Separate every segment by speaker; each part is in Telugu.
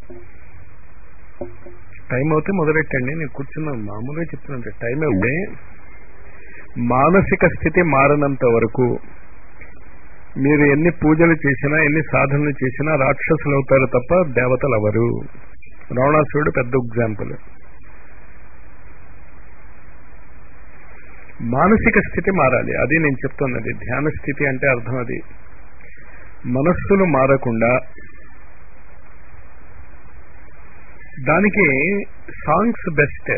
Speaker 1: టైం అవుతే మొదలెట్టండి నేను కూర్చున్నాను మామూలుగా చెప్తున్నా టైం అవుతే మానసిక స్థితి మారనంత వరకు మీరు ఎన్ని పూజలు చేసినా ఎన్ని సాధనలు చేసినా రాక్షసులు అవుతారు తప్ప దేవతలు అవరు రావణాసురుడు పెద్ద ఎగ్జాంపుల్ మానసిక స్థితి మారాలి అది నేను చెప్తున్నది ధ్యాన స్థితి అంటే అర్థం అది మనస్సులు మారకుండా దానికి సాంగ్స్ బెస్ట్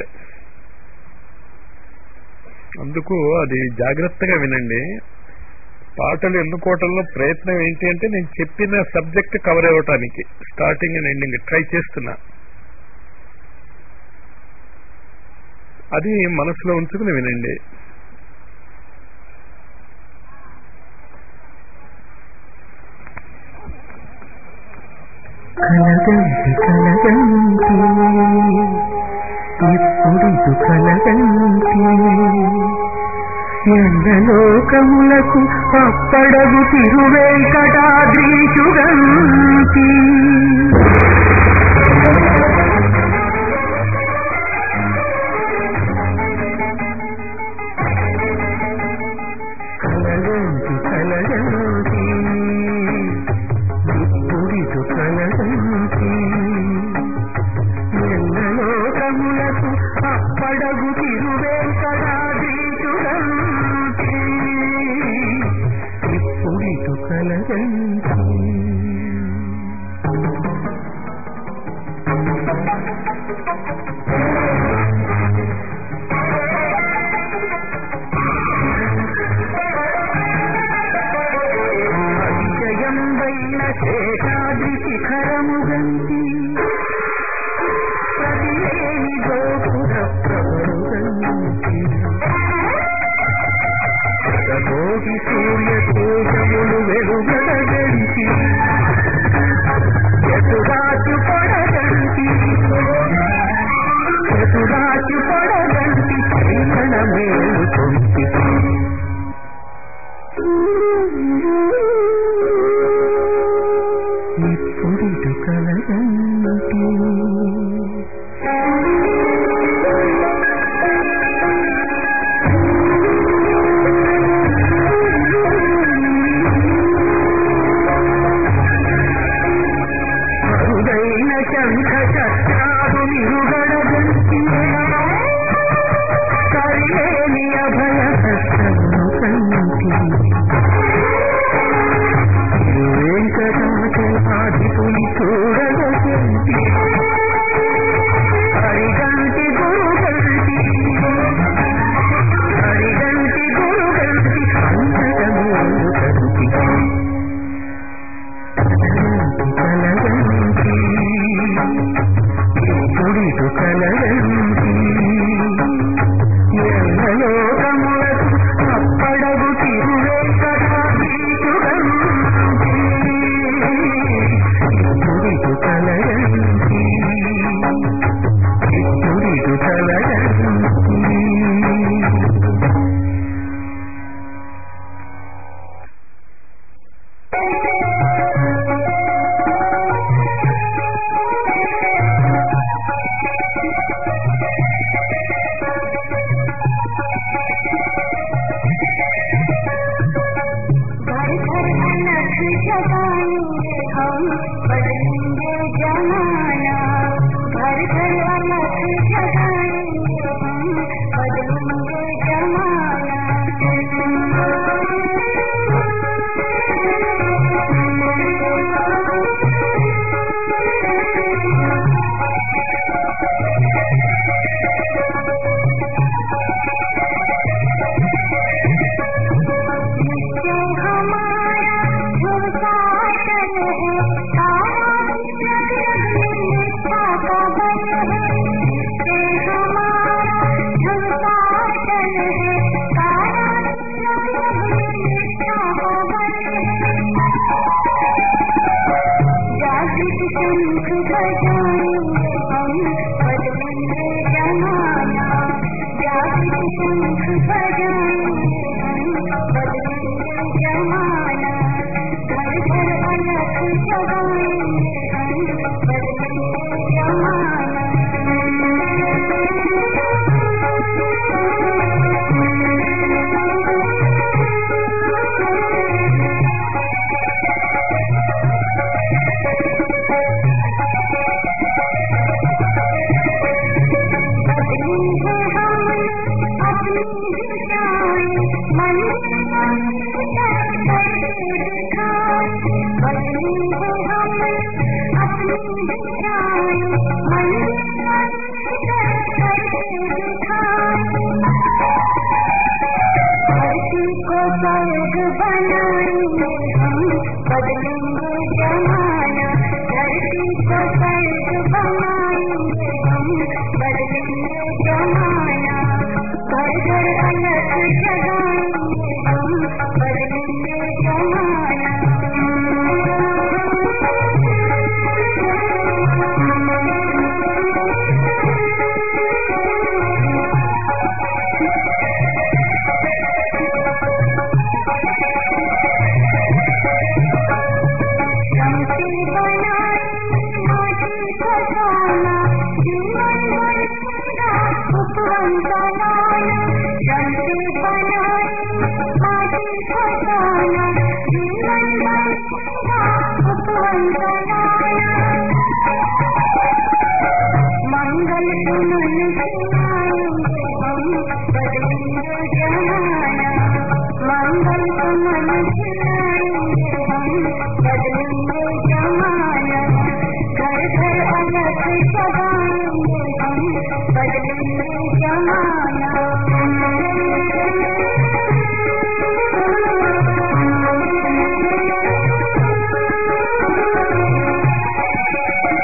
Speaker 1: అందుకు అది జాగ్రత్తగా వినండి పాటలు ఎన్నుకోవటంలో ప్రయత్నం ఏంటి అంటే నేను చెప్పిన సబ్జెక్ట్ కవర్ అవ్వటానికి స్టార్టింగ్ అండ్ ఎండింగ్ ట్రై చేస్తున్నా అది మనసులో ఉంచుకుని వినండి
Speaker 2: కలగంటి కలగంటి ఎప్పుడిదు కలగంటి ఎండలోకములకు అప్పడగు తిరువేంకటాద్రీచుగంటి కలగంటి కలగంటి ఇప్పుడిదు కలగంటి ఎండలోకములకు అప్పడగు తిరువేంకటాద్రీచుగంటి ఇప్పుడిదు కలగంటి అతిశయంబైన శేషాద్రి శిఖరము గంటి ప్రతిలేని గోపుర ప్రవరు గంటి కోటి సూర్య తేజములు వెలుగడగంటి ఎదురాచు పొడగంటి ఎదురాచు పొడగంటి చైతన మేలు కొంటి ఇప్పుడిటు కలగంటి అరుదైన శంఖ చక్రాలు నిరుగడగంటి కరిలేని అభయ హస్తమును కంటి వెంకటాచలాధిపుని చూడగంటి హరిగంటి గురుగంటి హరిగంటి గురుగంటి అంతటమూరు కంటి కలగంటి ఇప్పుడిటు కలగంటి ఎల్లలోకములకు అప్పడగు తిరువేంకటాద్రీచుగంటి ఇప్పుడిటు కలగంటి ఇప్పుడిటు కలగంటి
Speaker 3: घर घर अलग जगाएंगे हम बदलेंगे जमाना घर घर अलग जगाएंगे हम बदलेंगे जमाना निश्चय हमारा झुमकाशन है तारा निष्ठा का बल है निश्चय हमारा झुमकाशन है तारा निष्ठा का बल है जागृत शंख बजाएंगे हम बदलेंगे जमाना जागृत शंख बजाएंगे हम बदलेंगे जमाना घर घर अलग जगाएंगे हम बदलेंगे से मन खिलाएंगे हम बदलेंगे जमाना मंगल से मन खिलाएंगे हम बदलेंगे जमाना घर घर अलग सजाएंगे हम बदलेंगे जमाना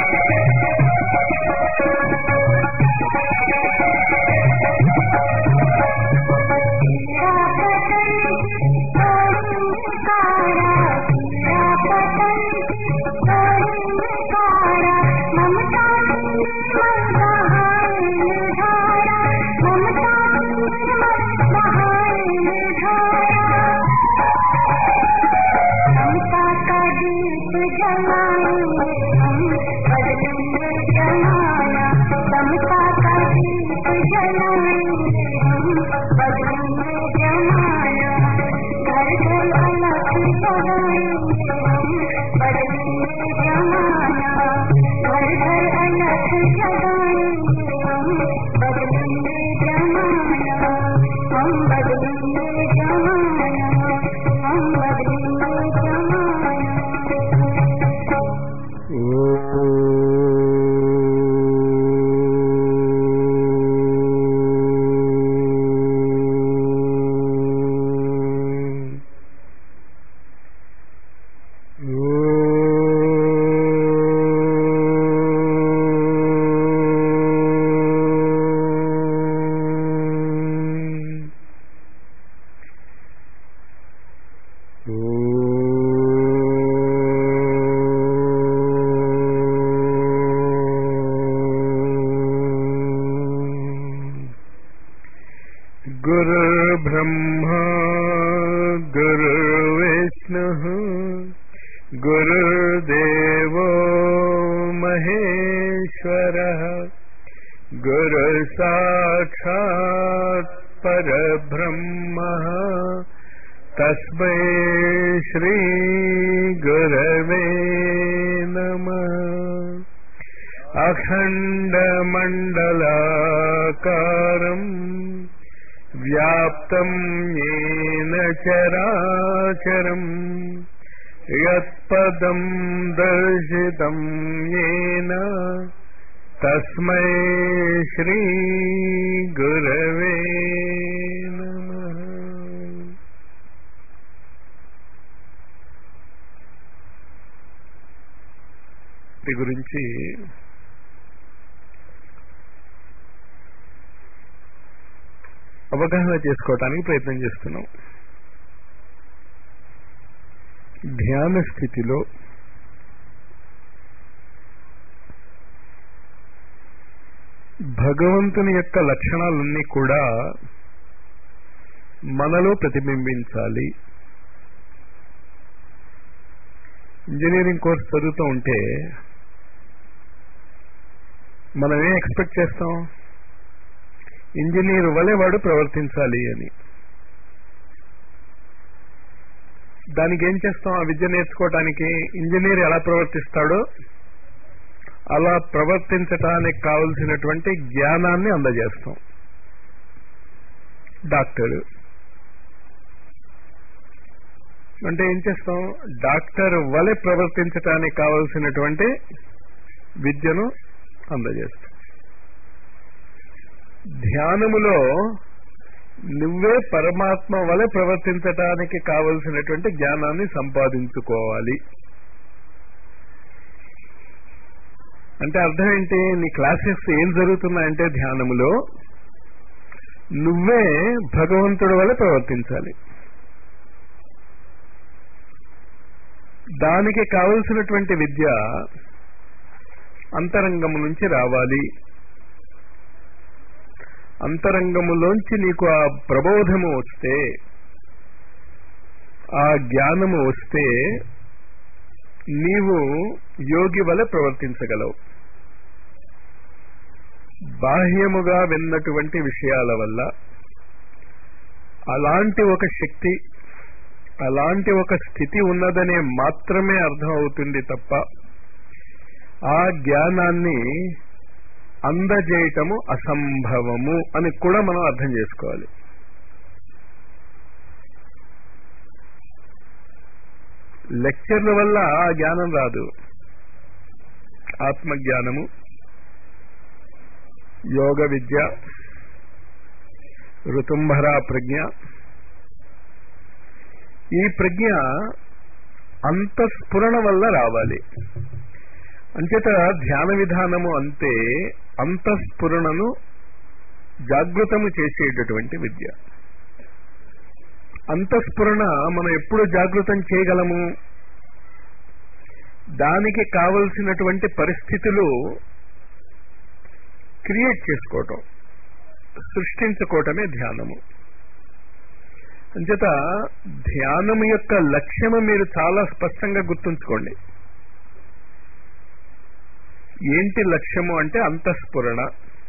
Speaker 3: ममता का दीप जलाएंगे हम बदलेंगे जमाना ममता का दीप जलाएंगे हम बदलेंगे जमाना घर घर अलग सजाएंगे हम बदलेंगे जमाना घर घर अलग सजाएंगे हम बदलेंगे जमाना हम बदलेंगे जमाना हम बदलेंगे जमाना
Speaker 1: गुरुर्ब्रह्मा गुरुर्विष्णुः गुरुर्देवो महेश्वरः गुरुसाक्षात् परब्रह्मः तस्मै श्रीगुरवे नमः अखण्डमण्डलाकारम् व्याप्तं येन चराचरम् यत्पदं दर्शितं येन तस्मै श्रीगुरवे नमः వీటి గురించి అవగాహన చేసుకోవటానికి ప్రయత్నం చేస్తున్నాం ధ్యాన స్థితిలో భగవంతుని యొక్క లక్షణాలన్నీ కూడా మనలో ప్రతిబింబించాలి ఇంజనీరింగ్ కోర్స్ చదువుతూ ఉంటే మనం ఏం ఎక్స్పెక్ట్ చేస్తాం ఇంజనీర్ వలె వాడు ప్రవర్తించాలి అని దానికి ఏం చేస్తాం ఆ విద్య నేర్చుకోవటానికి ఇంజనీర్ ఎలా ప్రవర్తిస్తాడో అలా ప్రవర్తించటానికి కావలసినటువంటి జ్ఞానాన్ని అందజేస్తాం డాక్టర్ అంటే ఏం చేస్తాం డాక్టర్ వలె ప్రవర్తించటానికి కావలసినటువంటి విద్యను అందజేస్తాం ధ్యానములో నువ్వే పరమాత్మ వలె ప్రవర్తించటానికి కావలసినటువంటి జ్ఞానాన్ని సంపాదించుకోవాలి అంటే అర్థం ఏంటి నీ క్లాసెస్ ఏం జరుగుతున్నాయంటే ధ్యానములో నువ్వే భగవంతుడి వల్ల ప్రవర్తించాలి దానికి కావలసినటువంటి విద్య అంతరంగము నుంచి రావాలి అంతరంగములోంచి నీకు ఆ ప్రబోధము వస్తే ఆ జ్ఞానము వస్తే నీవు యోగి వలె ప్రవర్తించగలవు బాహ్యముగా విన్నటువంటి విషయాల వల్ల అలాంటి ఒక శక్తి అలాంటి ఒక స్థితి ఉన్నదనే మాత్రమే అర్థం అవుతుంది తప్ప ఆ జ్ఞానాన్ని అందజేయటము అసంభవము అని కూడా మనం అర్థం చేసుకోవాలి లెక్చర్ల వల్ల ఆ జ్ఞానం రాదు ఆత్మజ్ఞానము యోగ విద్య ఋతుంభర ప్రజ్ఞ ఈ ప్రజ్ఞ అంతఃస్ఫురణ వల్ల రావాలి అంచేత ధ్యాన విధానము అంతే అంతఃస్ఫురణను జాగృతము చేసేటటువంటి విద్య అంతఃస్ఫురణ మనం ఎప్పుడు జాగృతం చేయగలము దానికి కావలసినటువంటి పరిస్థితులు క్రియేట్ చేసుకోవటం సృష్టించుకోవటమే ధ్యానము అంచేత ధ్యానం యొక్క లక్ష్యము మీరు చాలా స్పష్టంగా గుర్తుంచుకోండి ఏంటి లక్ష్యము అంటే అంతఃస్ఫురణ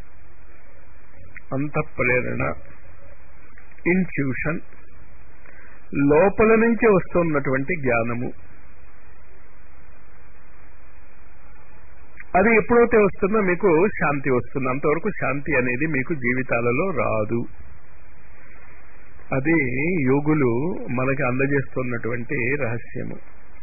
Speaker 1: అంతఃప్రేరణ ఇన్ట్యూషన్ లోపల నుంచి వస్తున్నటువంటి జ్ఞానము అది ఎప్పుడైతే వస్తుందో మీకు శాంతి వస్తుంది అంతవరకు శాంతి అనేది మీకు జీవితాలలో రాదు అది యోగులు మనకి అందజేస్తున్నటువంటి రహస్యము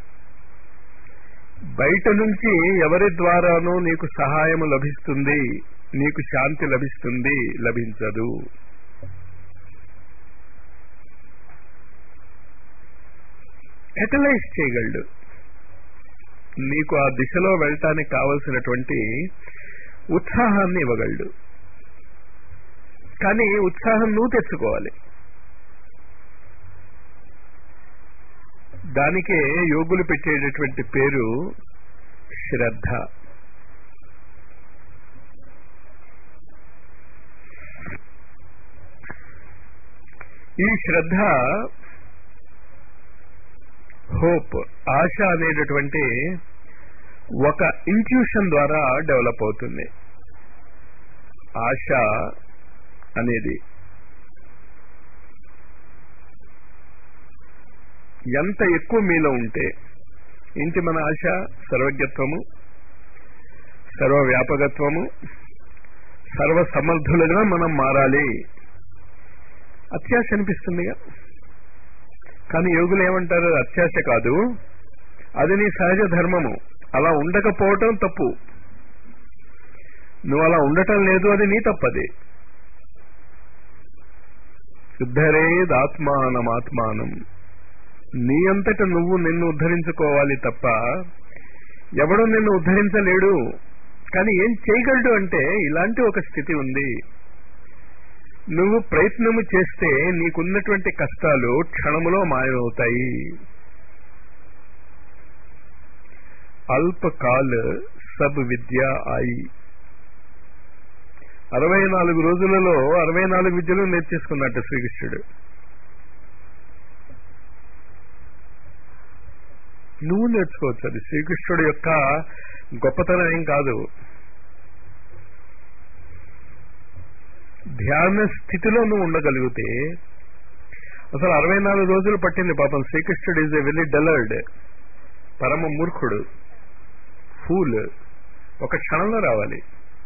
Speaker 1: బయట నుంచి ఎవరి ద్వారానో నీకు సహాయము లభిస్తుంది నీకు శాంతి లభిస్తుంది లభించదు ఎటలైజ్ చేయగలడు నీకు ఆ దిశలో వెళ్ళటానికి కావలసినటువంటి ఉత్సాహాన్ని ఇవ్వగలడు కానీ ఉత్సాహం నువ్వు తెచ్చుకోవాలి దానికే యోగులు పెట్టేటటువంటి పేరు శ్రద్ధ ఈ శ్రద్ధ హోప్ ఆశ అనేటటువంటి ఒక ఇంట్యూషన్ ద్వారా డెవలప్ అవుతుంది ఆశ అనేది ఎంత ఎక్కువ మీలో ఉంటే ఏంటి మన ఆశ సర్వజ్ఞత్వము సర్వవ్యాపకత్వము సర్వ సమర్థులుగా మనం మారాలి అత్యాశ అనిపిస్తుందిగా కానీ యోగులు ఏమంటారు అత్యాశ కాదు అది నీ సహజ ధర్మము అలా ఉండకపోవటం తప్పు నువ్వు అలా ఉండటం లేదు అది నీ తప్పది ఉద్ధరేదాత్మానమాత్మానం నీ అంతట నువ్వు నిన్ను ఉద్ధరించుకోవాలి తప్ప ఎవడో నిన్ను ఉద్ధరించలేడు కానీ ఏం చేయగలడు అంటే ఇలాంటి ఒక స్థితి ఉంది నువ్వు ప్రయత్నము చేస్తే నీకున్నటువంటి కష్టాలు క్షణములో మాయమవుతాయి అల్పకాల్ సబ్ విద్య ఆయి అరవై నాలుగు రోజులలో అరవై నాలుగు విద్యలు నేర్చేసుకున్నట్టు శ్రీకృష్ణుడు నువ్వు నేర్చుకోవచ్చు అది శ్రీకృష్ణుడు యొక్క గొప్పతనం ఏం కాదు ధ్యాన స్థితిలో నువ్వు ఉండగలిగితే అసలు అరవై నాలుగు రోజులు పట్టింది పాపం శ్రీకృష్ణుడు ఈజ్ ఎ వెరీ డలర్డ్ పరమ మూర్ఖుడు ఫూల్ ఒక క్షణంలో రావాలి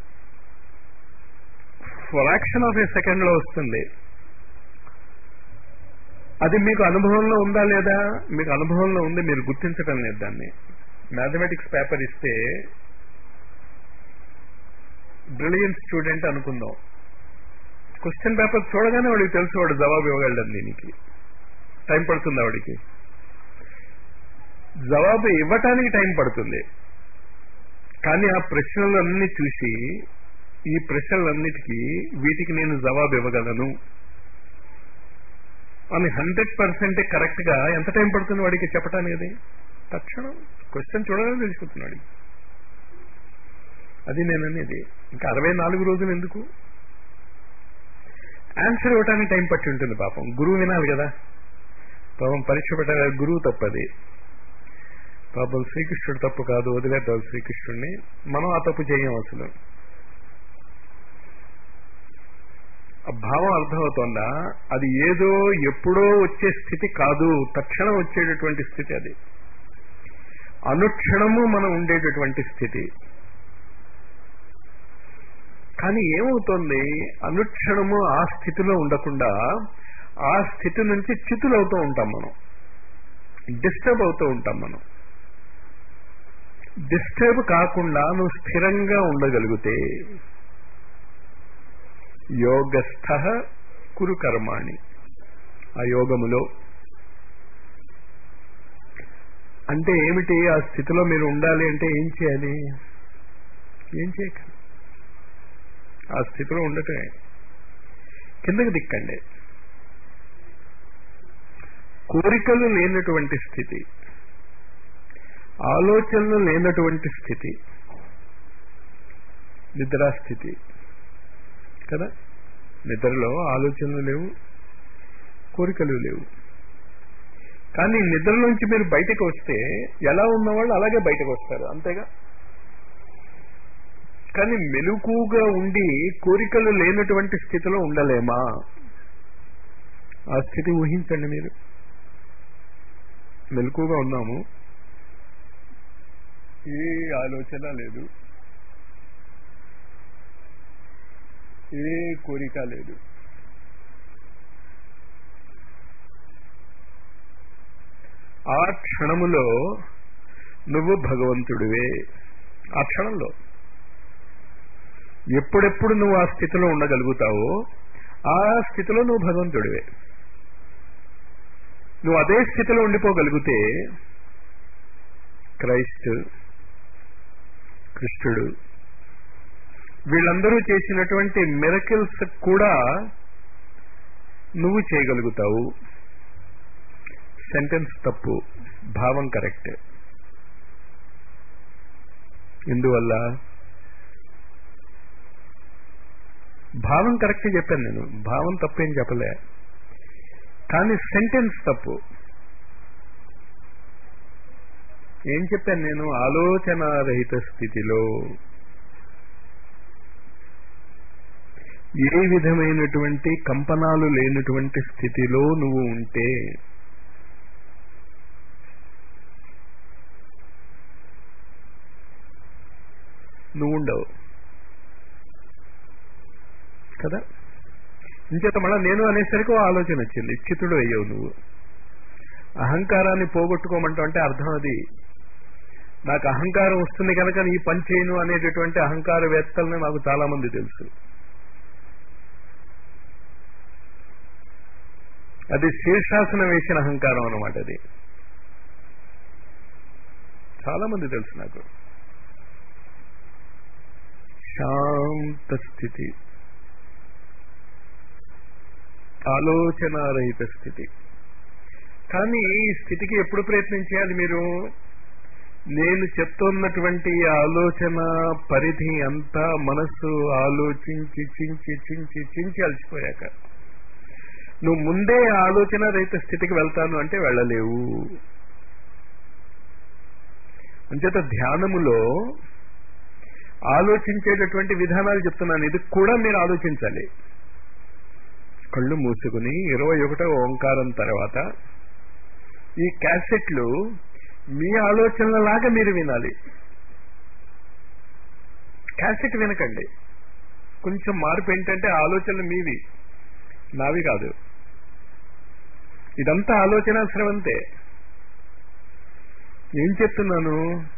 Speaker 1: ఫ్రాక్షన్ ఆఫ్ ఏ సెకండ్ లో వస్తుంది అది మీకు అనుభవంలో ఉందా లేదా మీకు అనుభవంలో ఉంది మీరు గుర్తించడం లేదు దాన్ని మ్యాథమెటిక్స్ పేపర్ ఇస్తే బ్రిలియంట్ స్టూడెంట్ అనుకుందాం క్వశ్చన్ పేపర్ చూడగానే వాడికి తెలుసు వాడు జవాబు ఇవ్వగలడు దీనికి టైం పడుతుంది వాడికి జవాబు ఇవ్వటానికి టైం పడుతుంది కానీ ఆ ప్రశ్నలన్నీ చూసి ఈ ప్రశ్నలన్నిటికీ వీటికి నేను జవాబు ఇవ్వగలను అని హండ్రెడ్ పర్సెంట్ కరెక్ట్ గా ఎంత టైం పడుతుంది వాడికి చెప్పటానికి అది తక్షణం క్వశ్చన్ చూడగానే తెలిసిపోతున్నాడు అది నేను అనేది ఇంకా అరవై నాలుగు రోజులు ఎందుకు ఆన్సర్ ఇవ్వటానికి టైం పట్టి ఉంటుంది పాపం గురువు వినాలి కదా పాపం పరీక్ష పెట్టాలి గురువు తప్పది పాపం శ్రీకృష్ణుడు తప్పు కాదు వదిలేద్దాం శ్రీకృష్ణుడిని మనం ఆ తప్పు చేయం అసలు ఆ భావం అర్థమవుతోందా అది ఏదో ఎప్పుడో వచ్చే స్థితి కాదు తక్షణం వచ్చేటటువంటి స్థితి అది అనుక్షణము మనం ఉండేటటువంటి స్థితి కానీ ఏమవుతోంది అనుక్షణము ఆ స్థితిలో ఉండకుండా ఆ స్థితి నుంచి చితులవుతూ ఉంటాం మనం డిస్టర్బ్ అవుతూ ఉంటాం మనం డిస్టర్బ్ కాకుండా నువ్వు స్థిరంగా ఉండగలిగితే యోగస్థ కురు కర్మాణి ఆ యోగములో అంటే ఏమిటి ఆ స్థితిలో మీరు ఉండాలి అంటే ఏం చేయాలి ఏం చేయక ఆ స్థితిలో ఉండటమే కిందకి దిక్కండి కోరికలు లేనటువంటి స్థితి ఆలోచనలు లేనటువంటి స్థితి నిద్రాస్థితి కదా నిద్రలో ఆలోచనలు లేవు కోరికలు లేవు కానీ నిద్రలోంచి మీరు బయటకు వస్తే ఎలా ఉన్నవాళ్ళు అలాగే బయటకు వస్తారు అంతేగా కానీ మెలుకుగా ఉండి కోరికలు లేనటువంటి స్థితిలో ఉండలేమా ఆ స్థితి ఊహించండి మీరు మెలకుగా ఉన్నాము ఏ ఆలోచన లేదు ఏ కోరిక లేదు ఆ క్షణములో నువ్వు భగవంతుడివే ఆ క్షణంలో ఎప్పుడెప్పుడు నువ్వు ఆ స్థితిలో ఉండగలుగుతావో ఆ స్థితిలో నువ్వు భగవంతుడివే నువ్వు అదే స్థితిలో ఉండిపోగలిగితే క్రైస్ట్ కృష్ణుడు వీళ్ళందరూ చేసినటువంటి మిరకిల్స్ కూడా నువ్వు చేయగలుగుతావు సెంటెన్స్ తప్పు భావం కరెక్ట్ ఎందువల్ల భావం కరెక్ట్ చెప్పాను నేను భావం తప్పేం చెప్పలే కానీ సెంటెన్స్ తప్పు ఏం చెప్పాను నేను ఆలోచనారహిత స్థితిలో ఏ విధమైనటువంటి కంపనాలు లేనటువంటి స్థితిలో నువ్వు ఉంటే నువ్వు ఉండవు కదా ఇంచేత మళ్ళా నేను అనేసరికి ఓ ఆలోచన వచ్చింది చిత్తుడు అయ్యావు నువ్వు అహంకారాన్ని పోగొట్టుకోమంటావు అంటే అర్థం అది నాకు అహంకారం వస్తుంది కనుక ఈ పని చేయను అనేటటువంటి అహంకారవేత్తలని నాకు చాలా మంది తెలుసు అది శీర్షాసనం వేసిన అహంకారం అనమాట అది చాలా మంది తెలుసు నాకు శాంత స్థితి ఆలోచనారహిత స్థితి కానీ ఈ స్థితికి ఎప్పుడు ప్రయత్నం చేయాలి మీరు నేను చెప్తున్నటువంటి ఈ ఆలోచన పరిధి అంతా మనస్సు ఆలోచించి చించి చించి చించి అలసిపోయాక నువ్వు ముందే ఆలోచన రహిత స్థితికి వెళ్తాను అంటే వెళ్ళలేవు అంచేత ధ్యానములో ఆలోచించేటటువంటి విధానాలు చెప్తున్నాను ఇది కూడా మీరు ఆలోచించాలి కళ్ళు మూసుకుని ఇరవై ఒకటో ఓంకారం తర్వాత ఈ క్యాసెట్లు మీ ఆలోచనలలాగా మీరు వినాలి క్యాసెట్ వినకండి కొంచెం మార్పు ఏంటంటే ఆలోచనలు మీవి నావి కాదు ఇదంతా ఆలోచన స్రవంతే ఏం చెప్తున్నాను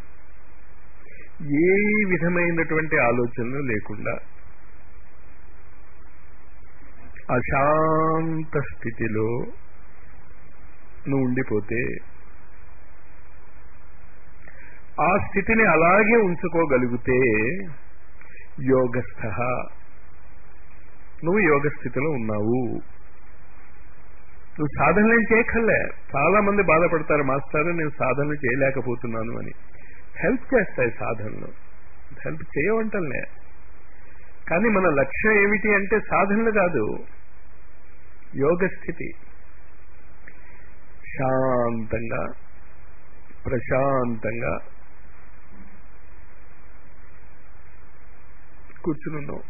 Speaker 1: ఏ విధమైనటువంటి ఆలోచనలు లేకుండా అశాంత స్థితిలో నువ్వు ఉండిపోతే ఆ స్థితిని అలాగే ఉంచుకోగలిగితే యోగస్థ నువ్వు యోగ స్థితిలో ఉన్నావు నువ్వు సాధనలేం చేయక్కర్లే చాలా మంది బాధపడతారు మాస్టారు నేను సాధనలు చేయలేకపోతున్నాను అని హెల్ప్ చేస్తాయి సాధనలు హెల్ప్ చేయవంటలే కానీ మన లక్ష్యం ఏమిటి అంటే సాధనలు కాదు యోగ స్థితి శాంతంగా ప్రశాంతంగా కూర్చునున్నావు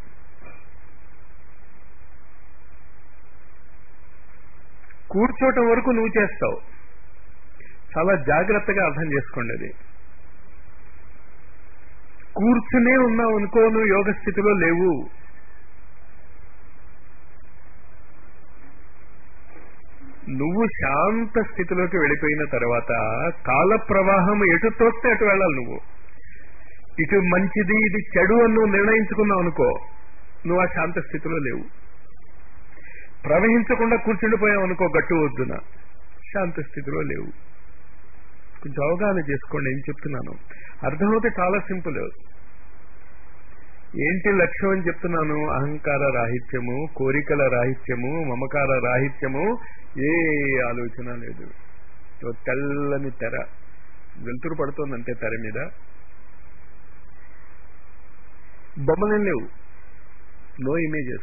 Speaker 1: కూర్చోటం వరకు నువ్వు చేస్తావు చాలా జాగ్రత్తగా అర్థం చేసుకోండి అది కూర్చునే ఉన్నావు అనుకో నువ్వు యోగ స్థితిలో లేవు నువ్వు శాంత స్థితిలోకి వెళ్ళిపోయిన తర్వాత కాల ప్రవాహం ఎటు తోస్తే అటు వెళ్ళాలి నువ్వు ఇటు మంచిది ఇది చెడు అని నువ్వు నిర్ణయించుకున్నావు అనుకో నువ్వు ఆ శాంత స్థితిలో లేవు ప్రవహించకుండా కూర్చుండిపోయావు అనుకో గట్టు వద్దున శాంత స్థితిలో లేవు కొంచెం అవగాహన చేసుకోండి ఏం చెప్తున్నాను అర్థమవుతే చాలా సింపుల్ ఏంటి లక్ష్యం అని చెప్తున్నాను అహంకార రాహిత్యము కోరికల రాహిత్యము మమకార రాహిత్యము ఏ ఆలోచన లేదు ఓ తెల్లని తెర వెలుతురు పడుతోందంటే తెర మీద బొమ్మలేం లేవు నో ఇమేజెస్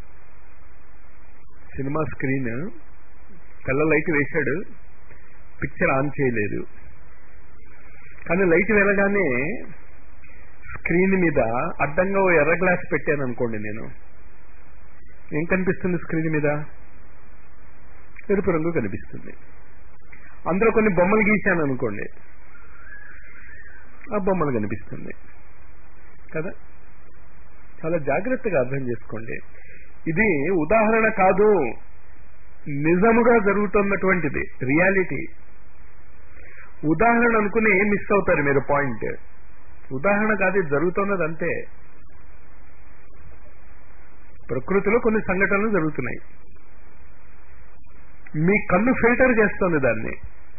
Speaker 1: సినిమా స్క్రీన్ తెల్ల లైట్ వేశాడు పిక్చర్ ఆన్ చేయలేదు కానీ లైట్ వెళ్ళగానే స్క్రీన్ మీద అడ్డంగా ఓ ఎర్ర గ్లాస్ పెట్టాను అనుకోండి నేను ఏం కనిపిస్తుంది స్క్రీన్ మీద ఎరుపు రంగు కనిపిస్తుంది అందులో కొన్ని బొమ్మలు గీశాను అనుకోండి ఆ బొమ్మలు కనిపిస్తుంది కదా చాలా జాగ్రత్తగా అర్థం చేసుకోండి ఇది ఉదాహరణ కాదు నిజముగా జరుగుతున్నటువంటిది రియాలిటీ ఉదాహరణ అనుకుని మిస్ అవుతారు మీరు పాయింట్ ఉదాహరణ కాదు ఇది జరుగుతున్నది అంతే ప్రకృతిలో కొన్ని సంఘటనలు జరుగుతున్నాయి మీ కన్ను ఫిల్టర్ చేస్తుంది దాన్ని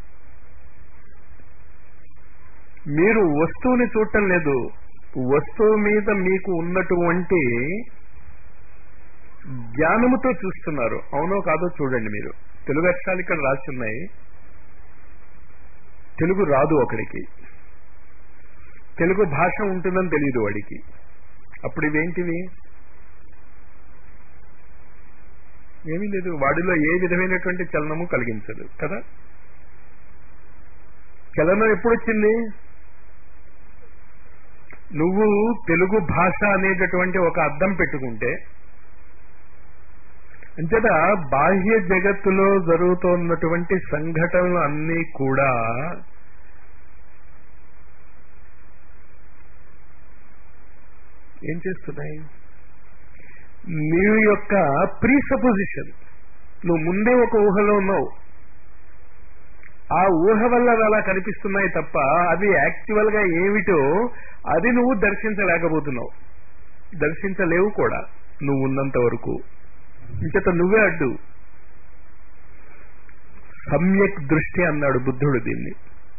Speaker 1: మీరు వస్తువుని చూడటం లేదు వస్తువు మీద మీకు ఉన్నటువంటి జ్ఞానముతో చూస్తున్నారు అవునో కాదో చూడండి మీరు తెలుగు అక్షరాలు ఇక్కడ రాసి ఉన్నాయి తెలుగు రాదు ఒకడికి తెలుగు భాష ఉంటుందని తెలియదు వాడికి అప్పుడు ఇవేంటివి ఏమీ లేదు వాడిలో ఏ విధమైనటువంటి చలనము కలిగించదు కదా చలనం ఎప్పుడు వచ్చింది నువ్వు తెలుగు భాష అనేటటువంటి ఒక అద్దం పెట్టుకుంటే అంచేత బాహ్య జగత్తులో జరుగుతున్నటువంటి సంఘటనలు అన్నీ కూడా ఏం చేస్తున్నాయి నీ యొక్క ప్రీ సపోజిషన్ నువ్వు ముందే ఒక ఊహలో ఉన్నావు ఆ ఊహ వల్ల అవి అలా కనిపిస్తున్నాయి తప్ప అవి యాక్చువల్ గా ఏమిటో అది నువ్వు దర్శించలేకపోతున్నావు దర్శించలేవు కూడా నువ్వు ఉన్నంత వరకు ఇంచేత నువ్వే అడ్డు సమ్యక్ దృష్టి అన్నాడు బుద్ధుడు దీన్ని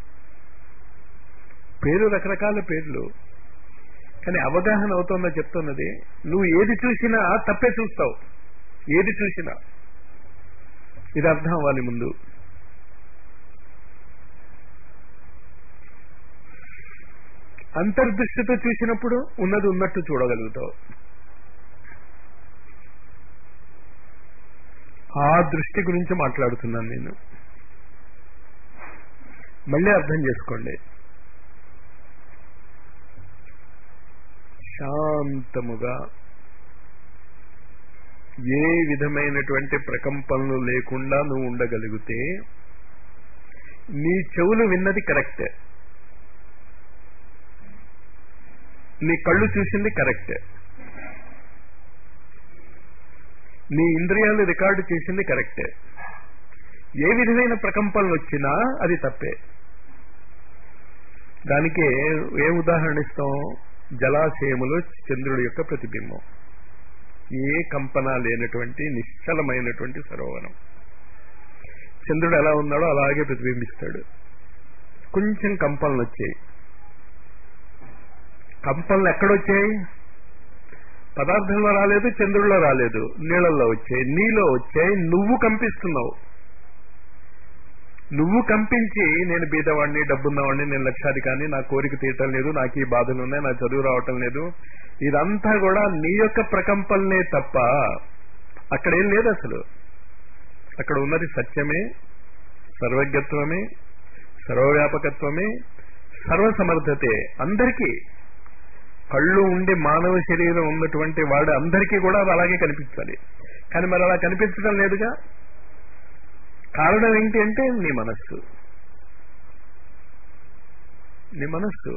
Speaker 1: పేరు రకరకాల పేర్లు కానీ అవగాహన అవుతోందో చెప్తున్నది నువ్వు ఏది చూసినా తప్పే చూస్తావు ఏది చూసినా ఇది అర్థం అవ్వాలి ముందు అంతర్దృష్టితో చూసినప్పుడు ఉన్నది ఉన్నట్టు చూడగలుగుతావు ఆ దృష్టి గురించి మాట్లాడుతున్నాను నేను మళ్ళీ అర్థం చేసుకోండి శాంతముగా ఏ విధమైనటువంటి ప్రకంపనలు లేకుండా నువ్వు ఉండగలిగితే నీ చెవులు విన్నది కరెక్ట్ నీ కళ్ళు చూసింది కరెక్ట్ నీ ఇంద్రియాలు రికార్డు చేసింది కరెక్టే ఏ విధమైన ప్రకంపనలు వచ్చినా అది తప్పే దానికి ఏ ఉదాహరణ ఇస్తాం జలాశయములో చంద్రుడి యొక్క ప్రతిబింబం ఏ కంపన లేనటువంటి నిశ్చలమైనటువంటి సరోవరం చంద్రుడు ఎలా ఉన్నాడో అలాగే ప్రతిబింబిస్తాడు కొంచెం కంపనలు వచ్చాయి కంపనలు ఎక్కడొచ్చాయి పదార్థంలో రాలేదు చంద్రుల్లో రాలేదు నీళ్ళల్లో వచ్చాయి నీలో వచ్చాయి నువ్వు కంపిస్తున్నావు నువ్వు కంపించి నేను బీదవాడిని డబ్బున్నవాడిని నేను లక్షాధికారిని నా కోరిక తీయటం లేదు నాకు ఈ బాధలు ఉన్నాయి నా చదువు రావటం లేదు ఇదంతా కూడా నీ యొక్క ప్రకంపనలే తప్ప అక్కడేం లేదు అసలు అక్కడ ఉన్నది సత్యమే సర్వజ్ఞత్వమే సర్వవ్యాపకత్వమే సర్వసమర్థతే అందరికీ కళ్ళు ఉండి మానవ శరీరం ఉన్నటువంటి వాడు అందరికీ కూడా అది అలాగే కనిపించాలి కానీ మరి అలా కనిపించడం లేదుగా కారణం ఏంటి అంటే నీ మనస్సు నీ మనస్సు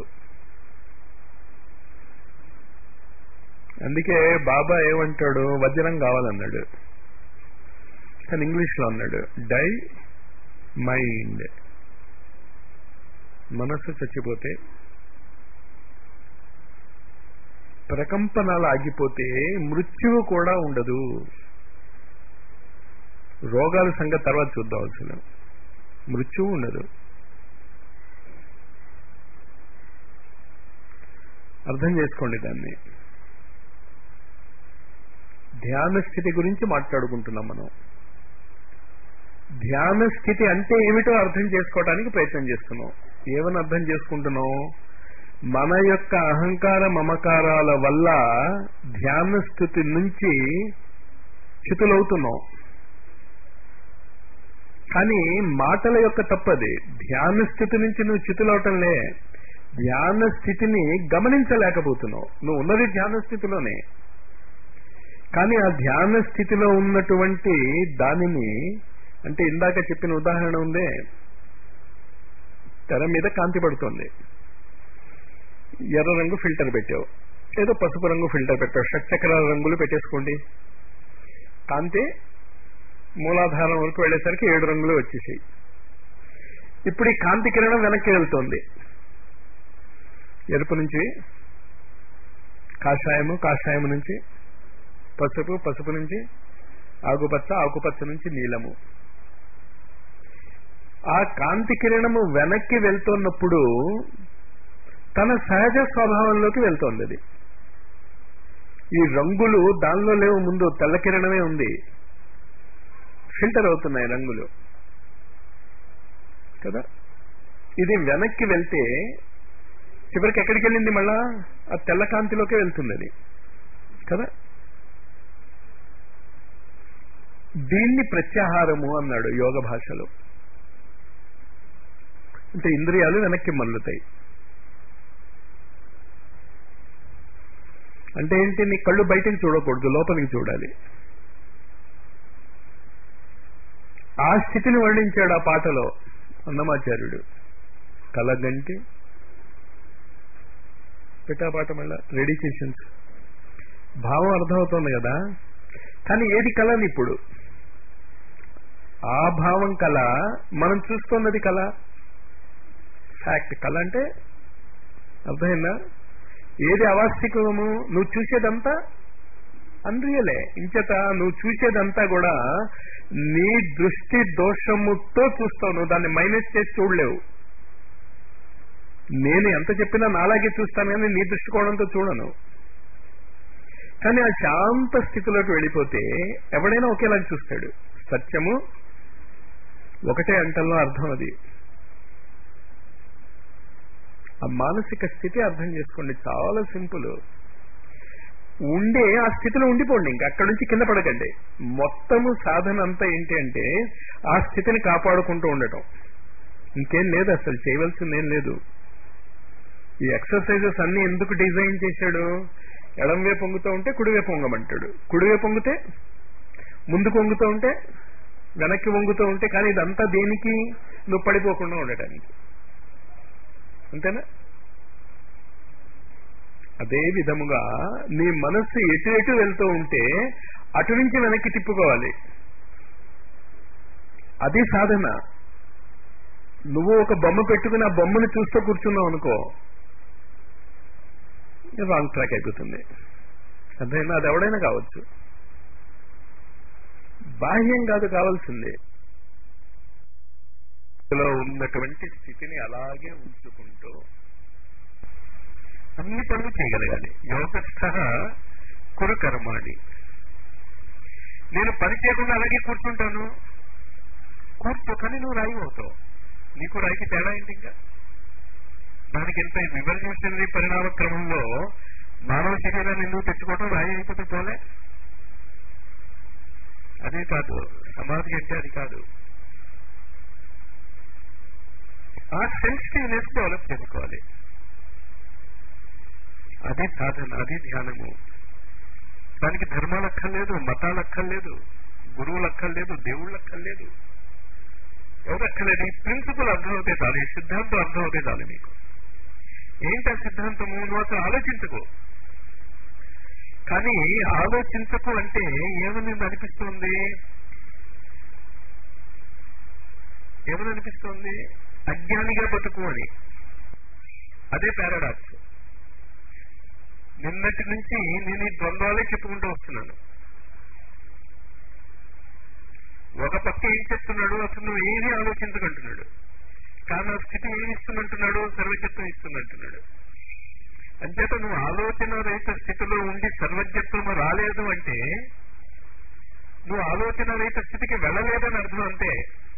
Speaker 1: అందుకే బాబా ఏమంటాడు వజ్రం కావాలన్నాడు తను ఇంగ్లీష్లో అన్నాడు డై మైండ్ మనస్సు చచ్చిపోతే ప్రకంపనాలు ఆగిపోతే మృత్యువు కూడా ఉండదు రోగాల సంగతి తర్వాత చూద్దాం అసలు మృత్యువు ఉండదు అర్థం చేసుకోండి దాన్ని ధ్యాన స్థితి గురించి మాట్లాడుకుంటున్నాం మనం ధ్యాన స్థితి అంటే ఏమిటో అర్థం చేసుకోవడానికి ప్రయత్నం చేస్తున్నాం ఏమని అర్థం చేసుకుంటున్నాం మన యొక్క అహంకార మమకారాల వల్ల ధ్యాన స్థితి నుంచి చితులవుతున్నాం కానీ మాటల యొక్క తప్పది ధ్యాన స్థితి నుంచి నువ్వు చితులవటంలే ధ్యాన స్థితిని గమనించలేకపోతున్నావు నువ్వు ఉన్నది ధ్యాన స్థితిలోనే కానీ ఆ ధ్యాన స్థితిలో ఉన్నటువంటి దానిని అంటే ఇందాక చెప్పిన ఉదాహరణ ఉందే తెర మీద కాంతి పడుతోంది ఎర్ర రంగు ఫిల్టర్ పెట్టావు ఏదో పసుపు రంగు ఫిల్టర్ పెట్టావు షట్చక్ర రంగులు పెట్టేసుకోండి కాంతి మూలాధారం వరకు వెళ్ళేసరికి ఏడు రంగులు వచ్చేసాయి ఇప్పుడు ఈ కాంతి కిరణం వెనక్కి వెళ్తోంది ఎరుపు నుంచి కాషాయము కాషాయము నుంచి పసుపు పసుపు నుంచి ఆకుపచ్చ ఆకుపచ్చ నుంచి నీలము ఆ కాంతి కిరణము వెనక్కి వెళ్తున్నప్పుడు తన సహజ స్వభావంలోకి వెళ్తోంది అది ఈ రంగులు దానిలో లేవు ముందు తెల్ల కిరణమే ఉంది ఫిల్టర్ అవుతున్నాయి రంగులు కదా ఇది వెనక్కి వెళ్తే చివరికి ఎక్కడికి వెళ్ళింది మళ్ళా ఆ తెల్ల కాంతిలోకే వెళ్తుంది అది కదా దీన్ని ప్రత్యాహారము అన్నాడు యోగ భాషలో అంటే ఇంద్రియాలు వెనక్కి మల్లుతాయి అంటే ఏంటి నీ కళ్ళు బయటికి చూడకూడదు లోపలికి చూడాలి ఆ స్థితిని వర్ణించాడు ఆ పాటలో అన్నమాచార్యుడు కలగంటి పెట్టా పాట మళ్ళా రెడీ చేసింది భావం అర్థమవుతోంది కదా కానీ ఏది కలని ఇప్పుడు ఆ భావం కళ మనం చూస్తున్నది కళ ఫ్యాక్ట్ కళ అంటే అర్థమైందా ఏది అవాస్తవికము నువ్వు చూసేదంతా అన్రియలే ఇంచేత నువ్వు చూసేదంతా కూడా నీ దృష్టి దోషముతో చూస్తావు నువ్వు దాన్ని మైనస్ చేసి చూడలేవు నేను ఎంత చెప్పినా నాలాగే చూస్తాను కానీ నీ దృష్టికోణంతో చూడను కానీ ఆ శాంత స్థితిలోకి వెళ్ళిపోతే ఎవడైనా ఒకేలాగా చూస్తాడు సత్యము ఒకటే అంటల్లో అర్థం అది ఆ మానసిక స్థితి అర్థం చేసుకోండి చాలా సింపుల్ ఉండే ఆ స్థితిలో ఉండిపోండి ఇంకా అక్కడి నుంచి కింద పడకండి మొత్తము సాధన అంతా ఏంటి అంటే ఆ స్థితిని కాపాడుకుంటూ ఉండటం ఇంకేం లేదు అసలు చేయవలసింది ఏం లేదు ఈ ఎక్సర్సైజెస్ అన్ని ఎందుకు డిజైన్ చేశాడు ఎడంవే పొంగుతూ ఉంటే కుడివే పొంగమంటాడు కుడివే పొంగితే ముందుకు వంగుతూ ఉంటే వెనక్కి వంగుతూ ఉంటే కానీ ఇదంతా దేనికి నువ్వు పడిపోకుండా ఉండటానికి అంతేనా అదే విధముగా నీ మనస్సు ఎటు ఎటు వెళ్తూ ఉంటే అటు నుంచి వెనక్కి తిప్పుకోవాలి అది సాధన నువ్వు ఒక బొమ్మ పెట్టుకుని ఆ బొమ్మను చూస్తూ కూర్చున్నావు అనుకో రాంగ్ ట్రాక్ అయిపోతుంది అర్థమైనా అది ఎవడైనా కావచ్చు బాహ్యం కాదు కావాల్సింది లో ఉన్నటువంటి స్థితిని అలాగే ఉంచుకుంటూ అన్ని పనులు చేయగలగాలి యోగస్థ కురు కర్మాణి నేను పని చేయకుండా అలాగే కూర్చుంటాను కూర్చో కానీ నువ్వు రాయి అవుతావు నీకు రాయికి తేడా ఏంటి ఇంకా దానికి ఎంత వివరణించిన పరిణామ క్రమంలో మానవ శరీరాన్ని ఎందుకు తెచ్చుకోవడం రాయి అయిపోతే పోలే అదే కాదు సమాధి అంటే అది కాదు ఆ సెన్సిటివ్నెస్ డెవలప్ చేసుకోవాలి అది సాధన అది ధ్యానము దానికి ధర్మాలు అక్కర్లేదు మతాలు అక్కర్లేదు గురువులు అక్కర్లేదు దేవుళ్ళు అక్కర్లేదు ఎవరు అక్కర్లేదు ఈ ప్రిన్సిపల్ అర్థమవుతే చాలు ఈ సిద్ధాంతం అర్థమవుతే చాలు మీకు ఏంటి ఆ సిద్ధాంతము నువ్వు అసలు ఆలోచించకు కానీ ఆలోచించకు అంటే ఏమని అనిపిస్తుంది ఏమని అనిపిస్తోంది అజ్ఞానిగా బతుకు అని అదే పారాడాక్స్ నిన్నటి నుంచి నేను ఈ ద్వంద్వాలే చెప్పుకుంటూ వస్తున్నాను ఒక పక్క ఏం చెప్తున్నాడు అసలు నువ్వు ఏమీ ఆలోచించకంటున్నాడు కానీ ఆ స్థితి ఏమి ఇస్తుందంటున్నాడు సర్వజ్ఞత్వం ఇస్తుందంటున్నాడు అంచేత నువ్వు ఆలోచన రహిత స్థితిలో ఉండి సర్వజ్ఞత్వం రాలేదు అంటే నువ్వు ఆలోచన రహిత స్థితికి వెళ్ళలేదని అర్థం అంతే